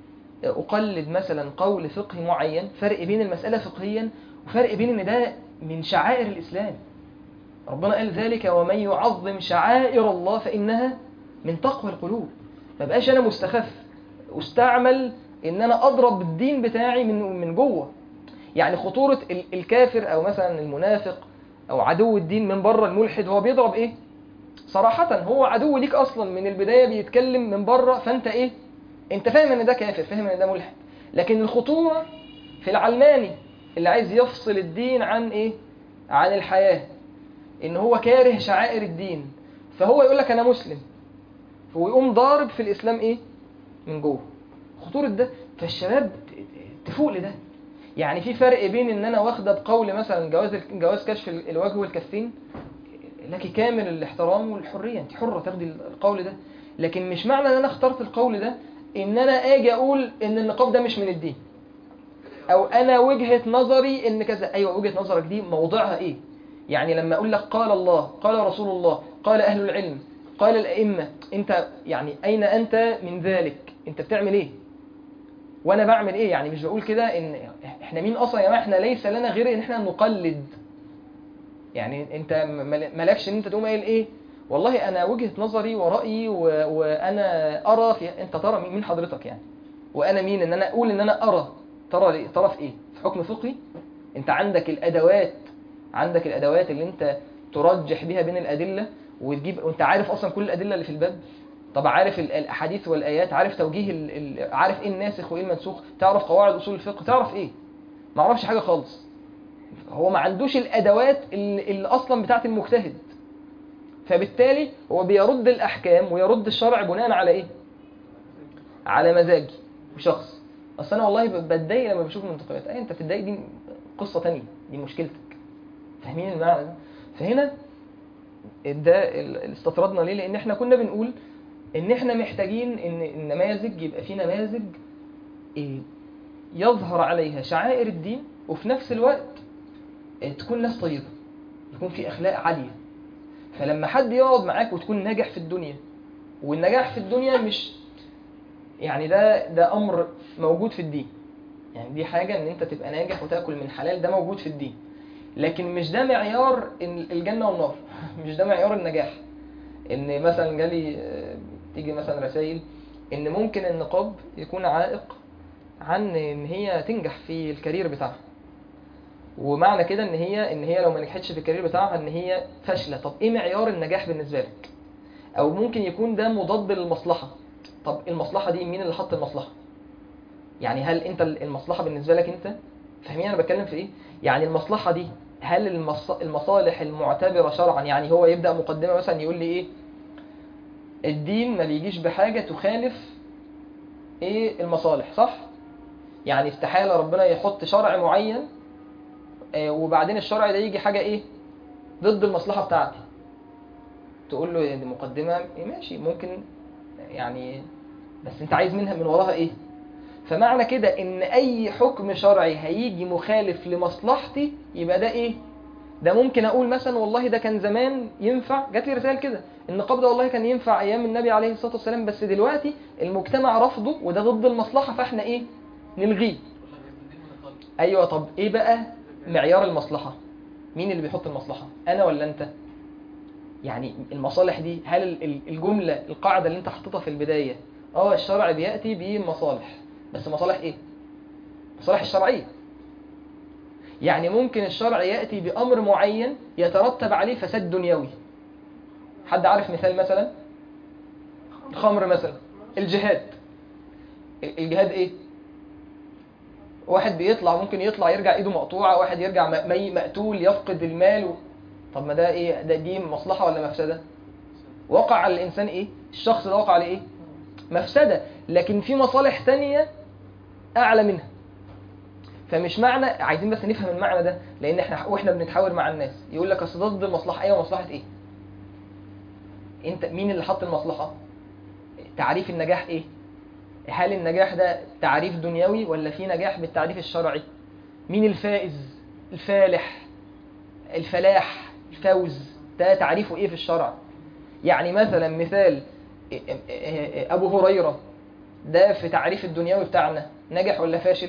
اقلد مثلا قول فقهي معين فرق بين المساله فقهيا وفرق بين ان ده من شعائر الاسلام ربنا قال ذلك ومن يعظم شعائر الله فانها من تقوى القلوب ما بقاش انا مستخف استعمل ان انا اضرب الدين بتاعي من من جوه يعني خطوره ال- الكافر او مثلا المنافق او عدو الدين من بره الملحد هو بيضرب ايه صراحة هو عدو ليك اصلا من البداية بيتكلم من بره فانت ايه انت فاهم ان ده كافر فاهم ان ده ملحد لكن الخطورة في العلماني اللي عايز يفصل الدين عن ايه عن الحياة ان هو كاره شعائر الدين فهو يقول لك انا مسلم ويقوم ضارب في الاسلام ايه من جوه خطورة ده فالشباب ت- تفوق لده يعني في فرق بين ان انا واخده بقول مثلا جواز جواز كشف ال- الوجه والكفين لك كامل الاحترام والحريه انت حره تاخدي القول ده لكن مش معنى ان انا اخترت القول ده ان انا اجي اقول ان النقاب ده مش من الدين او انا وجهه نظري ان كذا ايوه وجهه نظرك دي موضعها ايه يعني لما اقول لك قال الله قال رسول الله قال اهل العلم قال الائمه انت يعني اين انت من ذلك انت بتعمل ايه وانا بعمل ايه يعني مش بقول كده ان احنا مين اصلا يا جماعه احنا ليس لنا غير ان احنا نقلد يعني انت مل- مالكش ان انت تقوم قايل ايه والله انا وجهة نظري ورأيي و... وانا ارى في انت ترى مين- مين حضرتك يعني وانا مين ان انا اقول ان انا ارى ترى ليه؟ ترى في ايه في حكم فقهي انت عندك الادوات عندك الادوات اللي انت ترجح بيها بين الادله وتجيب وانت عارف اصلا كل الادله اللي في الباب طب عارف ال- الاحاديث والايات عارف توجيه ال... ال... عارف ايه الناسخ وايه المنسوخ تعرف قواعد اصول الفقه تعرف ايه ما اعرفش حاجه خالص هو ما عندوش الادوات اللي, اللي اصلا بتاعت المجتهد فبالتالي هو بيرد الاحكام ويرد الشرع بناء على ايه على مزاجي وشخص اصل انا والله ب- بتضايق لما بشوف المنتقدات اي انت بتتضايق دي قصه تانية دي مشكلتك فاهمين المعنى ده فهنا ده ال- اللي استطردنا ليه لان احنا كنا بنقول ان احنا محتاجين ان النماذج يبقى في نماذج إيه يظهر عليها شعائر الدين وفي نفس الوقت إيه تكون ناس طيبة يكون في أخلاق عالية فلما حد يقعد معاك وتكون ناجح في الدنيا والنجاح في الدنيا مش يعني ده ده أمر موجود في الدين يعني دي حاجة ان انت تبقى ناجح وتاكل من حلال ده موجود في الدين لكن مش ده معيار إن الجنة والنار مش ده معيار النجاح ان مثلا جالي آه، تيجي مثلا رسائل ان ممكن النقاب يكون عائق عن ان هي تنجح في الكارير بتاعها ومعنى كده ان هي ان هي لو ما نجحتش في الكارير بتاعها ان هي فاشله طب ايه معيار النجاح بالنسبه لك او ممكن يكون ده مضاد للمصلحه طب المصلحه دي مين اللي حط المصلحه يعني هل انت المصلحه بالنسبه لك انت فاهمين انا بتكلم في ايه يعني المصلحه دي هل المص... المصالح المعتبره شرعا يعني هو يبدا مقدمه مثلا يقول لي ايه الدين ما بيجيش بحاجه تخالف ايه المصالح صح يعني استحاله ربنا يحط شرع معين آه، وبعدين الشرع ده يجي حاجه ايه ضد المصلحه بتاعتي تقول له دي مقدمه إيه ماشي ممكن يعني بس انت عايز منها من وراها ايه فمعنى كده ان اي حكم شرعي هيجي مخالف لمصلحتي يبقى ده ايه ده ممكن اقول مثلا والله ده كان زمان ينفع جات لي رسائل كده النقاب ده والله كان ينفع ايام النبي عليه الصلاه والسلام بس دلوقتي المجتمع رفضه وده ضد المصلحه فاحنا ايه نلغيه ايوه طب ايه بقى معيار المصلحه مين اللي بيحط المصلحه انا ولا انت يعني المصالح دي هل ال- ال- الجمله القاعده اللي انت حطيتها في البدايه اه الشرع بياتي بمصالح بس مصالح ايه مصالح الشرعيه يعني ممكن الشرع ياتي بامر معين يترتب عليه فساد دنيوي حد عارف مثال مثلا الخمر مثلا الجهاد ال- الجهاد ايه واحد بيطلع ممكن يطلع يرجع ايده مقطوعه واحد يرجع م- مي مقتول يفقد المال و... طب ما ده ايه ده دي مصلحه ولا مفسده وقع على الانسان ايه الشخص ده وقع عليه ايه مفسده لكن في مصالح تانية اعلى منها فمش معنى عايزين بس نفهم المعنى ده لان احنا واحنا بنتحاور مع الناس يقول لك اصل ده ضد المصلحه ايوه مصلحه ايه انت مين اللي حط المصلحه تعريف النجاح ايه هل النجاح ده تعريف دنيوي ولا في نجاح بالتعريف الشرعي مين الفائز الفالح الفلاح الفوز ده تعريفه ايه في الشرع يعني مثلا مثال ابو هريره ده في تعريف الدنيوي بتاعنا نجح ولا فاشل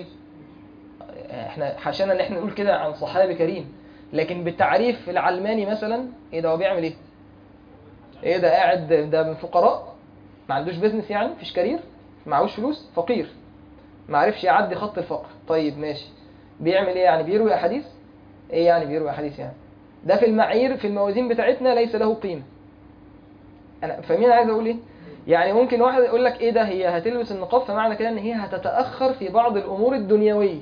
احنا حاشانا ان احنا نقول كده عن صحابي كريم لكن بالتعريف العلماني مثلا ايه ده هو بيعمل ايه ايه ده قاعد ده من فقراء ما عندوش بيزنس يعني مفيش كارير معهوش فلوس فقير ما عرفش يعدي خط الفقر طيب ماشي بيعمل ايه يعني بيروي احاديث ايه يعني بيروي احاديث يعني ده في المعايير في الموازين بتاعتنا ليس له قيمه انا فاهمين عايز اقول ايه يعني ممكن واحد يقول لك ايه ده هي هتلبس النقاب فمعنى كده ان هي هتتاخر في بعض الامور الدنيويه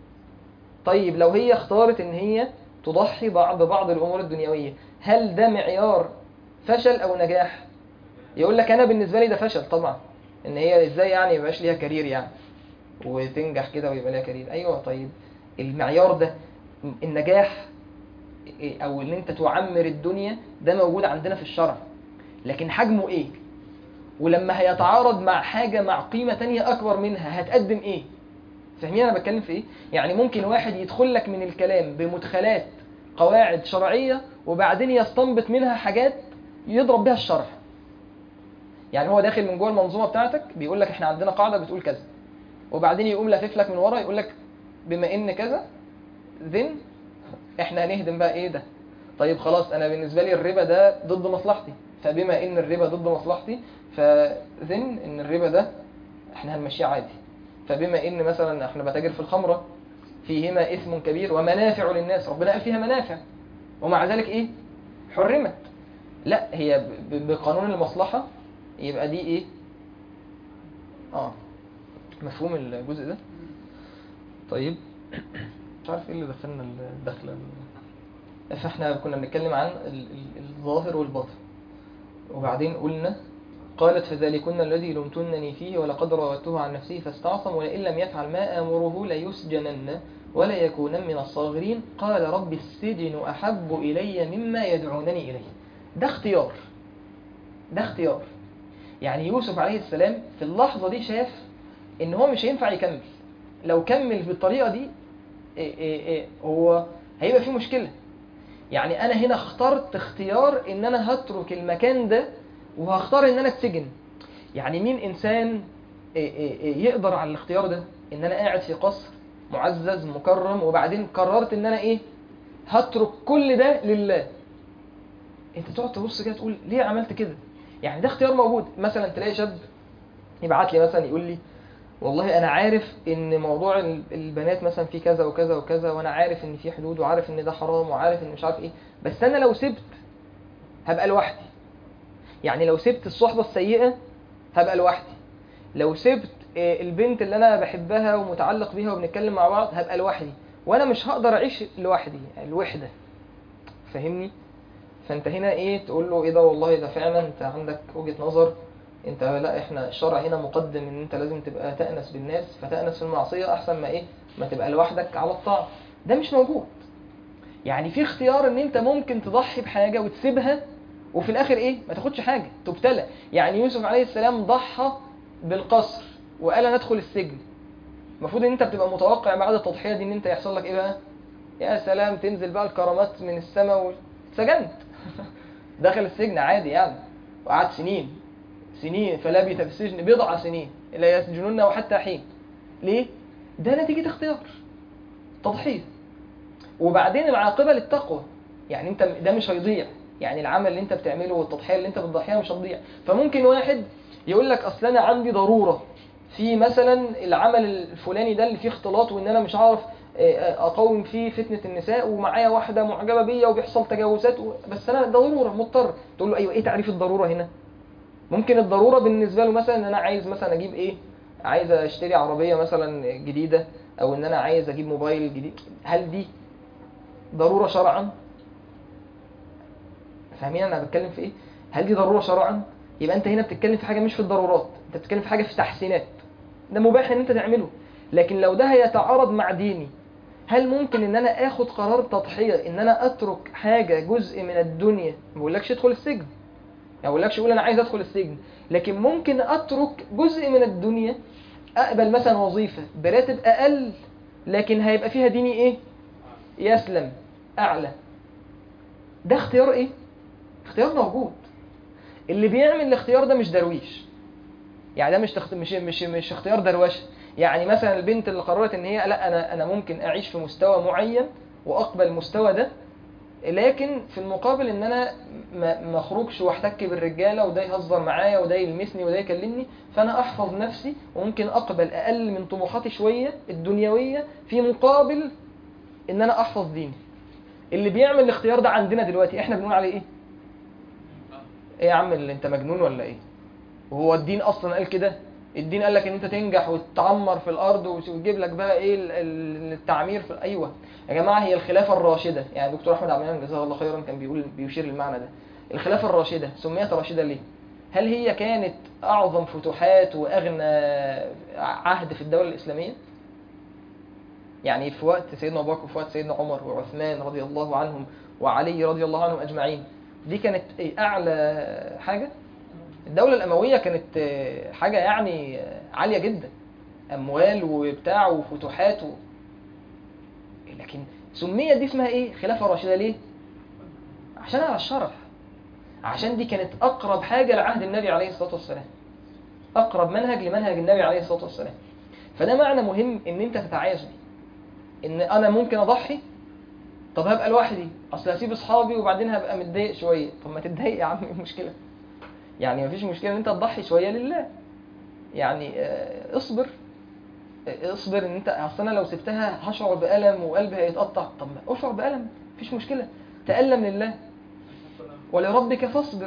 طيب لو هي اختارت ان هي تضحي بعض بعض الامور الدنيويه هل ده معيار فشل او نجاح يقول لك انا بالنسبه لي ده فشل طبعا ان هي ازاي يعني يبقاش ليها كارير يعني وتنجح كده ويبقى ليها كارير ايوه طيب المعيار ده النجاح او ان انت تعمر الدنيا ده موجود عندنا في الشرع لكن حجمه ايه ولما هيتعارض مع حاجه مع قيمه تانية اكبر منها هتقدم ايه فاهمين انا بتكلم في ايه يعني ممكن واحد يدخل لك من الكلام بمدخلات قواعد شرعيه وبعدين يستنبط منها حاجات يضرب بها الشرع يعني هو داخل من جوه المنظومه بتاعتك بيقول لك احنا عندنا قاعده بتقول كذا وبعدين يقوم لافف لك من ورا يقول لك بما ان كذا ذن احنا هنهدم بقى ايه ده طيب خلاص انا بالنسبه لي الربا ده ضد مصلحتي فبما ان الربا ضد مصلحتي فذن ان الربا ده احنا هنمشيه عادي فبما ان مثلا احنا بتاجر في الخمره فيهما اثم كبير ومنافع للناس ربنا قال فيها منافع ومع ذلك ايه حرمت لا هي ب- بقانون المصلحه يبقى دي ايه اه مفهوم الجزء ده طيب مش عارف ايه اللي دخلنا الدخله ال- فاحنا كنا بنتكلم عن ال- ال- الظاهر والباطن وبعدين قلنا قالت فذلكن الذي لمتنني فيه ولقد راودته عن نفسه فاستعصم ولئن لم يفعل ما آمره ليسجنن ولا يكونن من الصاغرين قال رب السجن أحب إلي مما يدعونني إليه ده اختيار ده اختيار يعني يوسف عليه السلام في اللحظة دي شاف ان هو مش هينفع يكمل لو كمل بالطريقة دي إيه إيه إيه هو هيبقى فيه مشكلة يعني انا هنا اخترت اختيار ان انا هترك المكان ده وهختار ان انا اتسجن يعني مين انسان إيه إيه إيه يقدر على الاختيار ده ان انا قاعد في قصر معزز مكرم وبعدين قررت ان انا ايه هترك كل ده لله انت تقعد تبص كده تقول ليه عملت كده يعني ده اختيار موجود مثلا تلاقي شاب يبعت لي مثلا يقول لي والله انا عارف ان موضوع ال- البنات مثلا فيه كذا وكذا وكذا وانا عارف ان في حدود وعارف ان ده حرام وعارف ان مش عارف ايه بس انا لو سبت هبقى لوحدي يعني لو سبت الصحبة السيئة هبقى لوحدي لو سبت آه، البنت اللي انا بحبها ومتعلق بيها وبنتكلم مع بعض هبقى لوحدي وانا مش هقدر اعيش لوحدي الوحدة فاهمني فانت هنا ايه تقول له ايه ده والله ده فعلا انت عندك وجهة نظر انت لا احنا الشرع هنا مقدم ان انت لازم تبقى تأنس بالناس فتأنس في المعصية احسن ما ايه ما تبقى لوحدك على الطاعة ده مش موجود يعني في اختيار ان انت ممكن تضحي بحاجة وتسيبها وفي الاخر ايه ما تاخدش حاجة تبتلى يعني يوسف عليه السلام ضحى بالقصر وقال انا ادخل السجن المفروض ان انت بتبقى متوقع بعد التضحية دي ان انت يحصل لك ايه بقى يا سلام تنزل بقى الكرامات من السماء وسجنت دخل السجن عادي يعني وقعد سنين سنين فلبث في السجن بضع سنين لا يسجنونه حتى حين ليه؟ ده نتيجة اختيار تضحية وبعدين العاقبة للتقوى يعني انت ده مش هيضيع يعني العمل اللي انت بتعمله والتضحية اللي انت بتضحيها مش هتضيع فممكن واحد يقول لك اصل انا عندي ضرورة في مثلا العمل الفلاني ده اللي فيه اختلاط وان انا مش هعرف آه، اقاوم فيه فتنة النساء ومعايا واحدة معجبة بيا وبيحصل تجاوزات و... بس انا ضرورة مضطر تقول له ايوه ايه تعريف الضرورة هنا ممكن الضرورة بالنسبة له مثلا ان انا عايز مثلا اجيب ايه عايز اشتري عربية مثلا جديدة او ان انا عايز اجيب موبايل جديد هل دي ضرورة شرعا فاهمين انا بتكلم في ايه هل دي ضرورة شرعا يبقى انت هنا بتتكلم في حاجة مش في الضرورات انت بتتكلم في حاجة في تحسينات ده مباح ان انت تعمله لكن لو ده هيتعارض مع ديني هل ممكن ان انا اخد قرار تضحية ان انا اترك حاجة جزء من الدنيا ما بقولكش ادخل السجن ما بقولكش اقول انا عايز ادخل السجن لكن ممكن اترك جزء من الدنيا اقبل مثلا وظيفة براتب اقل لكن هيبقى فيها ديني ايه يسلم اعلى ده اختيار ايه اختيار موجود اللي بيعمل الاختيار ده مش درويش يعني ده مش تخت... مش مش مش اختيار دروشه يعني مثلا البنت اللي قررت ان هي لا انا انا ممكن اعيش في مستوى معين واقبل المستوى ده لكن في المقابل ان انا ما ما اخرجش واحتك بالرجاله وده يهزر معايا وده يلمسني وده يكلمني فانا احفظ نفسي وممكن اقبل اقل من طموحاتي شويه الدنيويه في مقابل ان انا احفظ ديني اللي بيعمل الاختيار ده عندنا دلوقتي احنا بنقول عليه ايه ايه يا عم اللي انت مجنون ولا ايه وهو الدين اصلا قال كده الدين قال لك ان انت تنجح وتعمر في الارض ويجيب لك بقى ايه ال- ال- التعمير في ايوه يا جماعه هي الخلافه الراشده يعني دكتور احمد عبد المنعم جزاه الله خيرا كان بيقول بيشير للمعنى ده الخلافه الراشده سميت راشده ليه هل هي كانت اعظم فتوحات واغنى عهد في الدوله الاسلاميه يعني في وقت سيدنا ابو بكر وفي وقت سيدنا عمر وعثمان رضي الله عنهم وعلي رضي الله عنهم اجمعين دي كانت إيه اعلى حاجه الدولة الأموية كانت آه، حاجة يعني آه، عالية جدا أموال وبتاع وفتوحات و... لكن سميت دي اسمها إيه؟ خلافة راشدة ليه؟ عشان على الشرف عشان دي كانت أقرب حاجة لعهد النبي عليه الصلاة والسلام أقرب منهج لمنهج النبي عليه الصلاة والسلام فده معنى مهم إن أنت تتعايش بيه إن أنا ممكن أضحي طب هبقى لوحدي أصل هسيب أصحابي وبعدين هبقى متضايق شوية طب ما تتضايق يا عم إيه المشكلة؟ يعني مفيش مشكلة ان انت تضحي شوية لله يعني آه، اصبر آه، اصبر ان انت اصل انا لو سبتها هشعر بألم وقلبي هيتقطع طب ما اشعر بألم مفيش مشكلة تألم لله ولربك فاصبر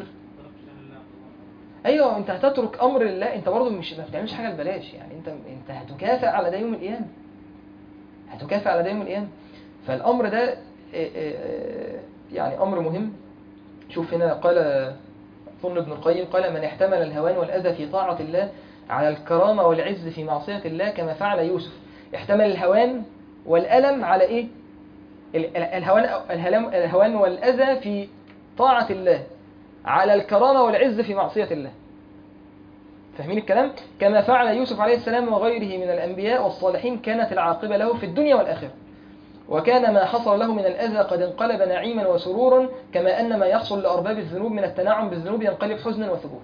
ايوه انت هتترك امر لله انت برضه مش ما بتعملش حاجه ببلاش يعني انت انت هتكافئ على ده يوم القيامه هتكافئ على ده يوم القيامه فالامر ده آه، آه، آه، يعني امر مهم شوف هنا قال أظن ابن القيم قال من احتمل الهوان والأذى في طاعة الله على الكرامة والعز في معصية الله كما فعل يوسف احتمل الهوان والألم على إيه؟ ال- ال- الهوان, الهلم- الهوان والأذى في طاعة الله على الكرامة والعز في معصية الله فاهمين الكلام؟ كما فعل يوسف عليه السلام وغيره من الأنبياء والصالحين كانت العاقبة له في الدنيا والآخرة وكان ما حصل له من الأذى قد انقلب نعيما وسرورا كما أن ما يحصل لأرباب الذنوب من التنعم بالذنوب ينقلب حزنا وثبورا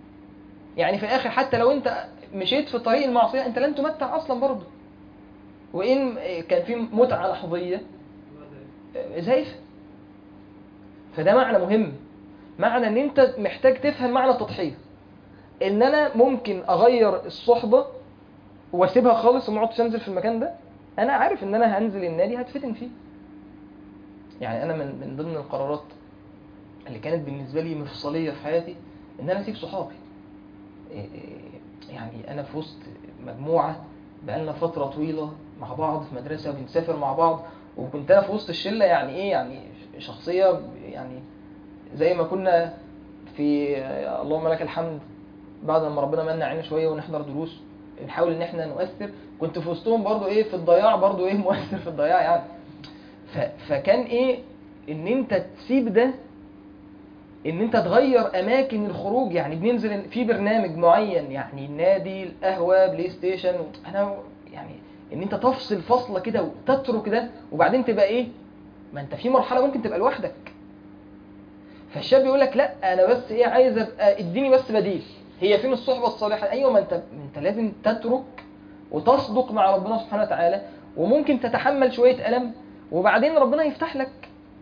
يعني في الآخر حتى لو أنت مشيت في طريق المعصية أنت لن تمتع أصلا برضه وان كان في متعه لحظيه زيف فده معنى مهم معنى ان انت محتاج تفهم معنى التضحيه ان انا ممكن اغير الصحبه واسيبها خالص وما اقعدش انزل في المكان ده انا عارف ان انا هنزل النادي هتفتن فيه يعني انا من من ضمن القرارات اللي كانت بالنسبه لي مفصليه في حياتي ان انا اسيب صحابي إيه إيه يعني انا في وسط مجموعه بقالنا فتره طويله مع بعض في مدرسه بنسافر مع بعض وكنت انا في وسط الشله يعني ايه يعني شخصيه يعني زي ما كنا في اللهم لك الحمد بعد ما ربنا من علينا شويه ونحضر دروس نحاول ان احنا نؤثر كنت في وسطهم برضو ايه في الضياع برضو ايه مؤثر في الضياع يعني ف- فكان ايه ان انت تسيب ده ان انت تغير اماكن الخروج يعني بننزل في برنامج معين يعني النادي القهوه بلاي ستيشن انا يعني ان انت تفصل فصله كده وتترك ده وبعدين تبقى ايه ما انت في مرحله ممكن تبقى لوحدك فالشاب يقول لك لا انا بس ايه عايز ابقى اديني بس بديل هي فين الصحبه الصالحه ايوه ما انت ما انت لازم تترك وتصدق مع ربنا سبحانه وتعالى وممكن تتحمل شويه الم وبعدين ربنا يفتح لك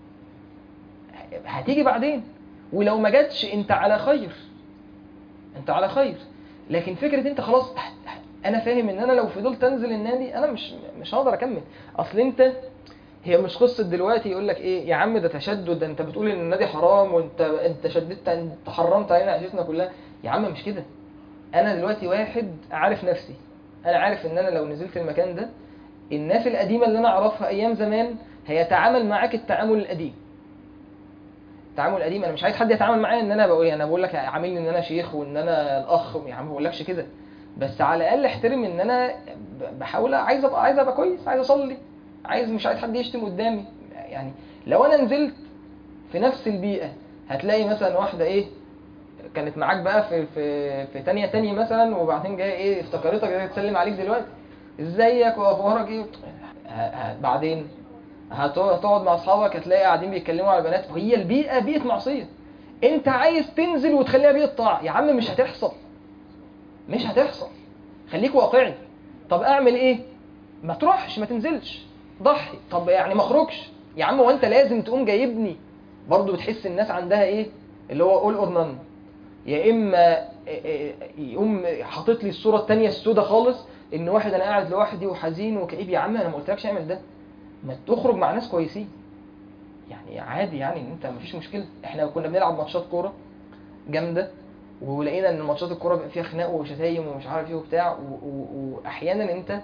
هتيجي بعدين ولو ما جاتش انت على خير انت على خير لكن فكره انت خلاص انا فاهم ان انا لو فضلت انزل النادي انا مش مش هقدر اكمل اصل انت هي مش قصه دلوقتي يقول لك ايه يا عم ده تشدد ده انت بتقول ان النادي حرام وانت انت شددت انت حرمت علينا عيشتنا كلها يا عم مش كده انا دلوقتي واحد عارف نفسي انا عارف ان انا لو نزلت المكان ده الناس القديمه اللي انا اعرفها ايام زمان هيتعامل معاك التعامل القديم التعامل القديم انا مش عايز حد يتعامل معايا ان انا بقول انا بقول لك عاملني ان انا شيخ وان انا الاخ يا عم ما بقولكش كده بس على الاقل احترم ان انا بحاول عايز ابقى عايز ابقى كويس عايز اصلي عايز مش عايز حد يشتم قدامي يعني لو انا نزلت في نفس البيئه هتلاقي مثلا واحده ايه كانت معاك بقى في في في تانية تانية مثلا وبعدين جايه ايه افتكرتك جايه تسلم عليك دلوقتي ازيك واخبارك ايه بعدين هتقعد مع اصحابك هتلاقي قاعدين بيتكلموا على بنات وهي البيئه بيئه معصيه انت عايز تنزل وتخليها بيئه طاعه يا عم مش هتحصل مش هتحصل خليك واقعي طب اعمل ايه ما تروحش ما تنزلش ضحي طب يعني ما اخرجش يا عم هو انت لازم تقوم جايبني برضه بتحس الناس عندها ايه اللي هو اول اور نان يا اما يقوم حاطط لي الصوره الثانيه السوداء خالص ان واحد انا قاعد لوحدي وحزين وكئيب يا عم انا ما قلتلكش اعمل ده ما تخرج مع ناس كويسين يعني عادي يعني ان انت مفيش مشكله احنا كنا بنلعب ماتشات كوره جامده ولقينا ان ماتشات الكوره بيبقى فيها خناق وشتايم ومش عارف ايه وبتاع واحيانا انت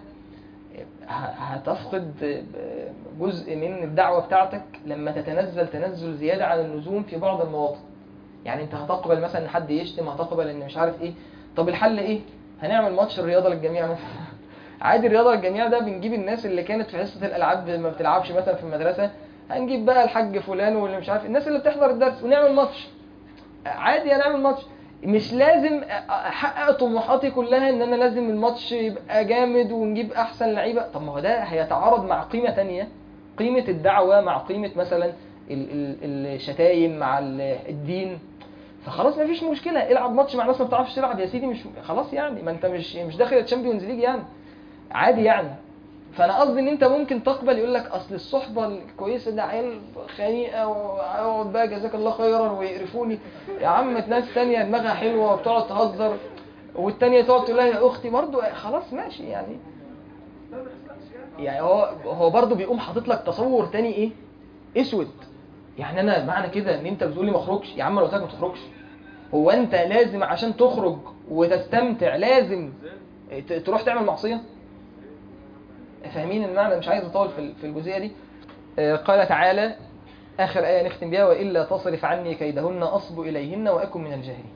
هتفقد جزء من الدعوه بتاعتك لما تتنزل تنزل زياده عن اللزوم في بعض المواطن يعني انت هتقبل مثلا ان حد يشتم هتقبل ان مش عارف ايه طب الحل ايه هنعمل ماتش الرياضه للجميع مثلا عادي الرياضه للجميع ده بنجيب الناس اللي كانت في حصه الالعاب ما بتلعبش مثلا في المدرسه هنجيب بقى الحاج فلان واللي مش عارف الناس اللي بتحضر الدرس ونعمل ماتش عادي هنعمل ماتش مش لازم احقق طموحاتي كلها ان انا لازم الماتش يبقى جامد ونجيب احسن لعيبه طب ما هو ده هيتعارض مع قيمه تانية قيمه الدعوه مع قيمه مثلا الشتايم مع الدين فخلاص ما فيش مشكله العب ماتش مع ناس ما بتعرفش تلعب يا سيدي مش خلاص يعني ما انت مش مش داخل الشامبيونز ليج يعني عادي يعني فانا قصدي ان انت ممكن تقبل يقول لك اصل الصحبه الكويسه ده عيال خنيقه واقعد بقى جزاك الله خيرا ويقرفوني يا عم ناس ثانيه دماغها حلوه وبتقعد تهزر والثانيه تقعد تقول لها يا اختي برضه خلاص ماشي يعني يعني هو هو برضه بيقوم حاطط لك تصور تاني ايه اسود يعني انا معنى كده ان انت بتقول لي ما اخرجش يا عم لو قلت لك ما تخرجش هو انت لازم عشان تخرج وتستمتع لازم تروح تعمل معصيه فاهمين المعنى مش عايز اطول في الجزئيه دي قال تعالى اخر ايه نختم بها والا تصرف عني كيدهن اصب اليهن واكن من الجاهلين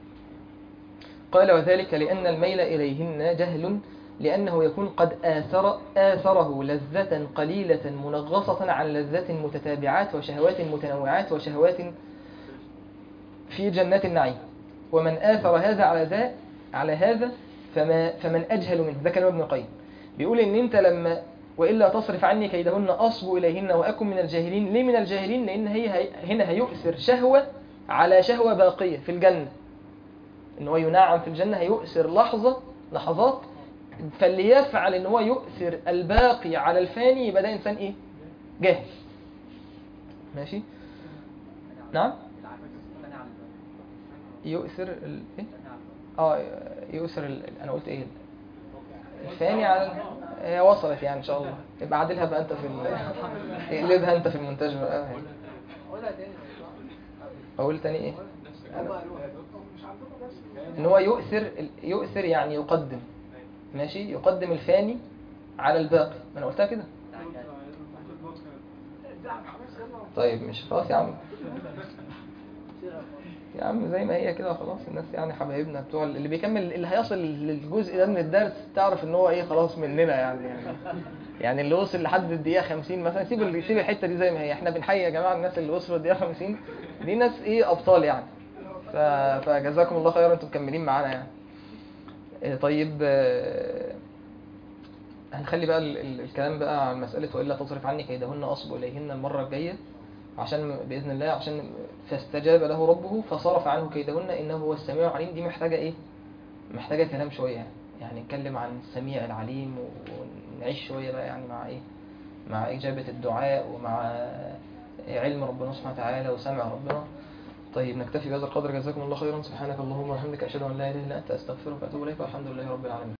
قال وذلك لان الميل اليهن جهل لانه يكون قد آثر آثره لذة قليلة منغصة عن لذات متتابعات وشهوات متنوعات وشهوات في جنات النعيم ومن آثر هذا على ذا على هذا فما فمن أجهل منه ده كلام ابن القيم بيقول ان انت لما والا تصرف عني كيدهن اصب اليهن واكن من الجاهلين ليه من الجاهلين لان هي هنا هيؤثر شهوه على شهوه باقيه في الجنه ان هو ينعم في الجنه هيؤثر لحظه لحظات فاللي يفعل ان هو يؤثر الباقي على الفاني يبقى ده انسان ايه جاهل ماشي نعم يؤثر ال... ايه اه يؤثر ال... انا قلت ايه الفاني على ال- هي وصلت يعني ان شاء الله يبقى عادلها بقى انت في ال... اقلبها انت في المونتاج بقى اقول تاني ايه ان هو يؤثر ال- يؤثر يعني يقدم ماشي يقدم الفاني على الباقي ما انا قلتها كده طيب مش خلاص يا عم يا عم زي ما هي كده خلاص الناس يعني حبايبنا بتوع اللي بيكمل اللي هيصل للجزء ده من الدرس تعرف ان هو ايه خلاص مننا يعني يعني, يعني اللي وصل لحد الدقيقة 50 مثلا سيب ال- سيب الحتة دي زي ما هي احنا بنحيي يا جماعة الناس اللي وصلوا الدقيقة 50 دي ناس ايه ابطال يعني ف... فجزاكم الله خيرا انتم مكملين معانا يعني إيه طيب آه، هنخلي بقى ال- ال- الكلام بقى عن مسألة وإلا تصرف عني كيدهن أصب إليهن المرة الجاية عشان بإذن الله عشان فاستجاب له ربه فصرف عنه كيدهن إنه هو السميع العليم دي محتاجة إيه؟ محتاجة كلام شوية يعني يعني نتكلم عن السميع العليم ونعيش شوية بقى يعني مع إيه؟ مع إجابة الدعاء ومع علم ربنا سبحانه وتعالى وسمع ربنا طيب نكتفي بهذا القدر جزاكم الله خيرا سبحانك اللهم وبحمدك أشهد أن لا إله إلا أنت أستغفرك وأتوب إليك والحمد لله رب العالمين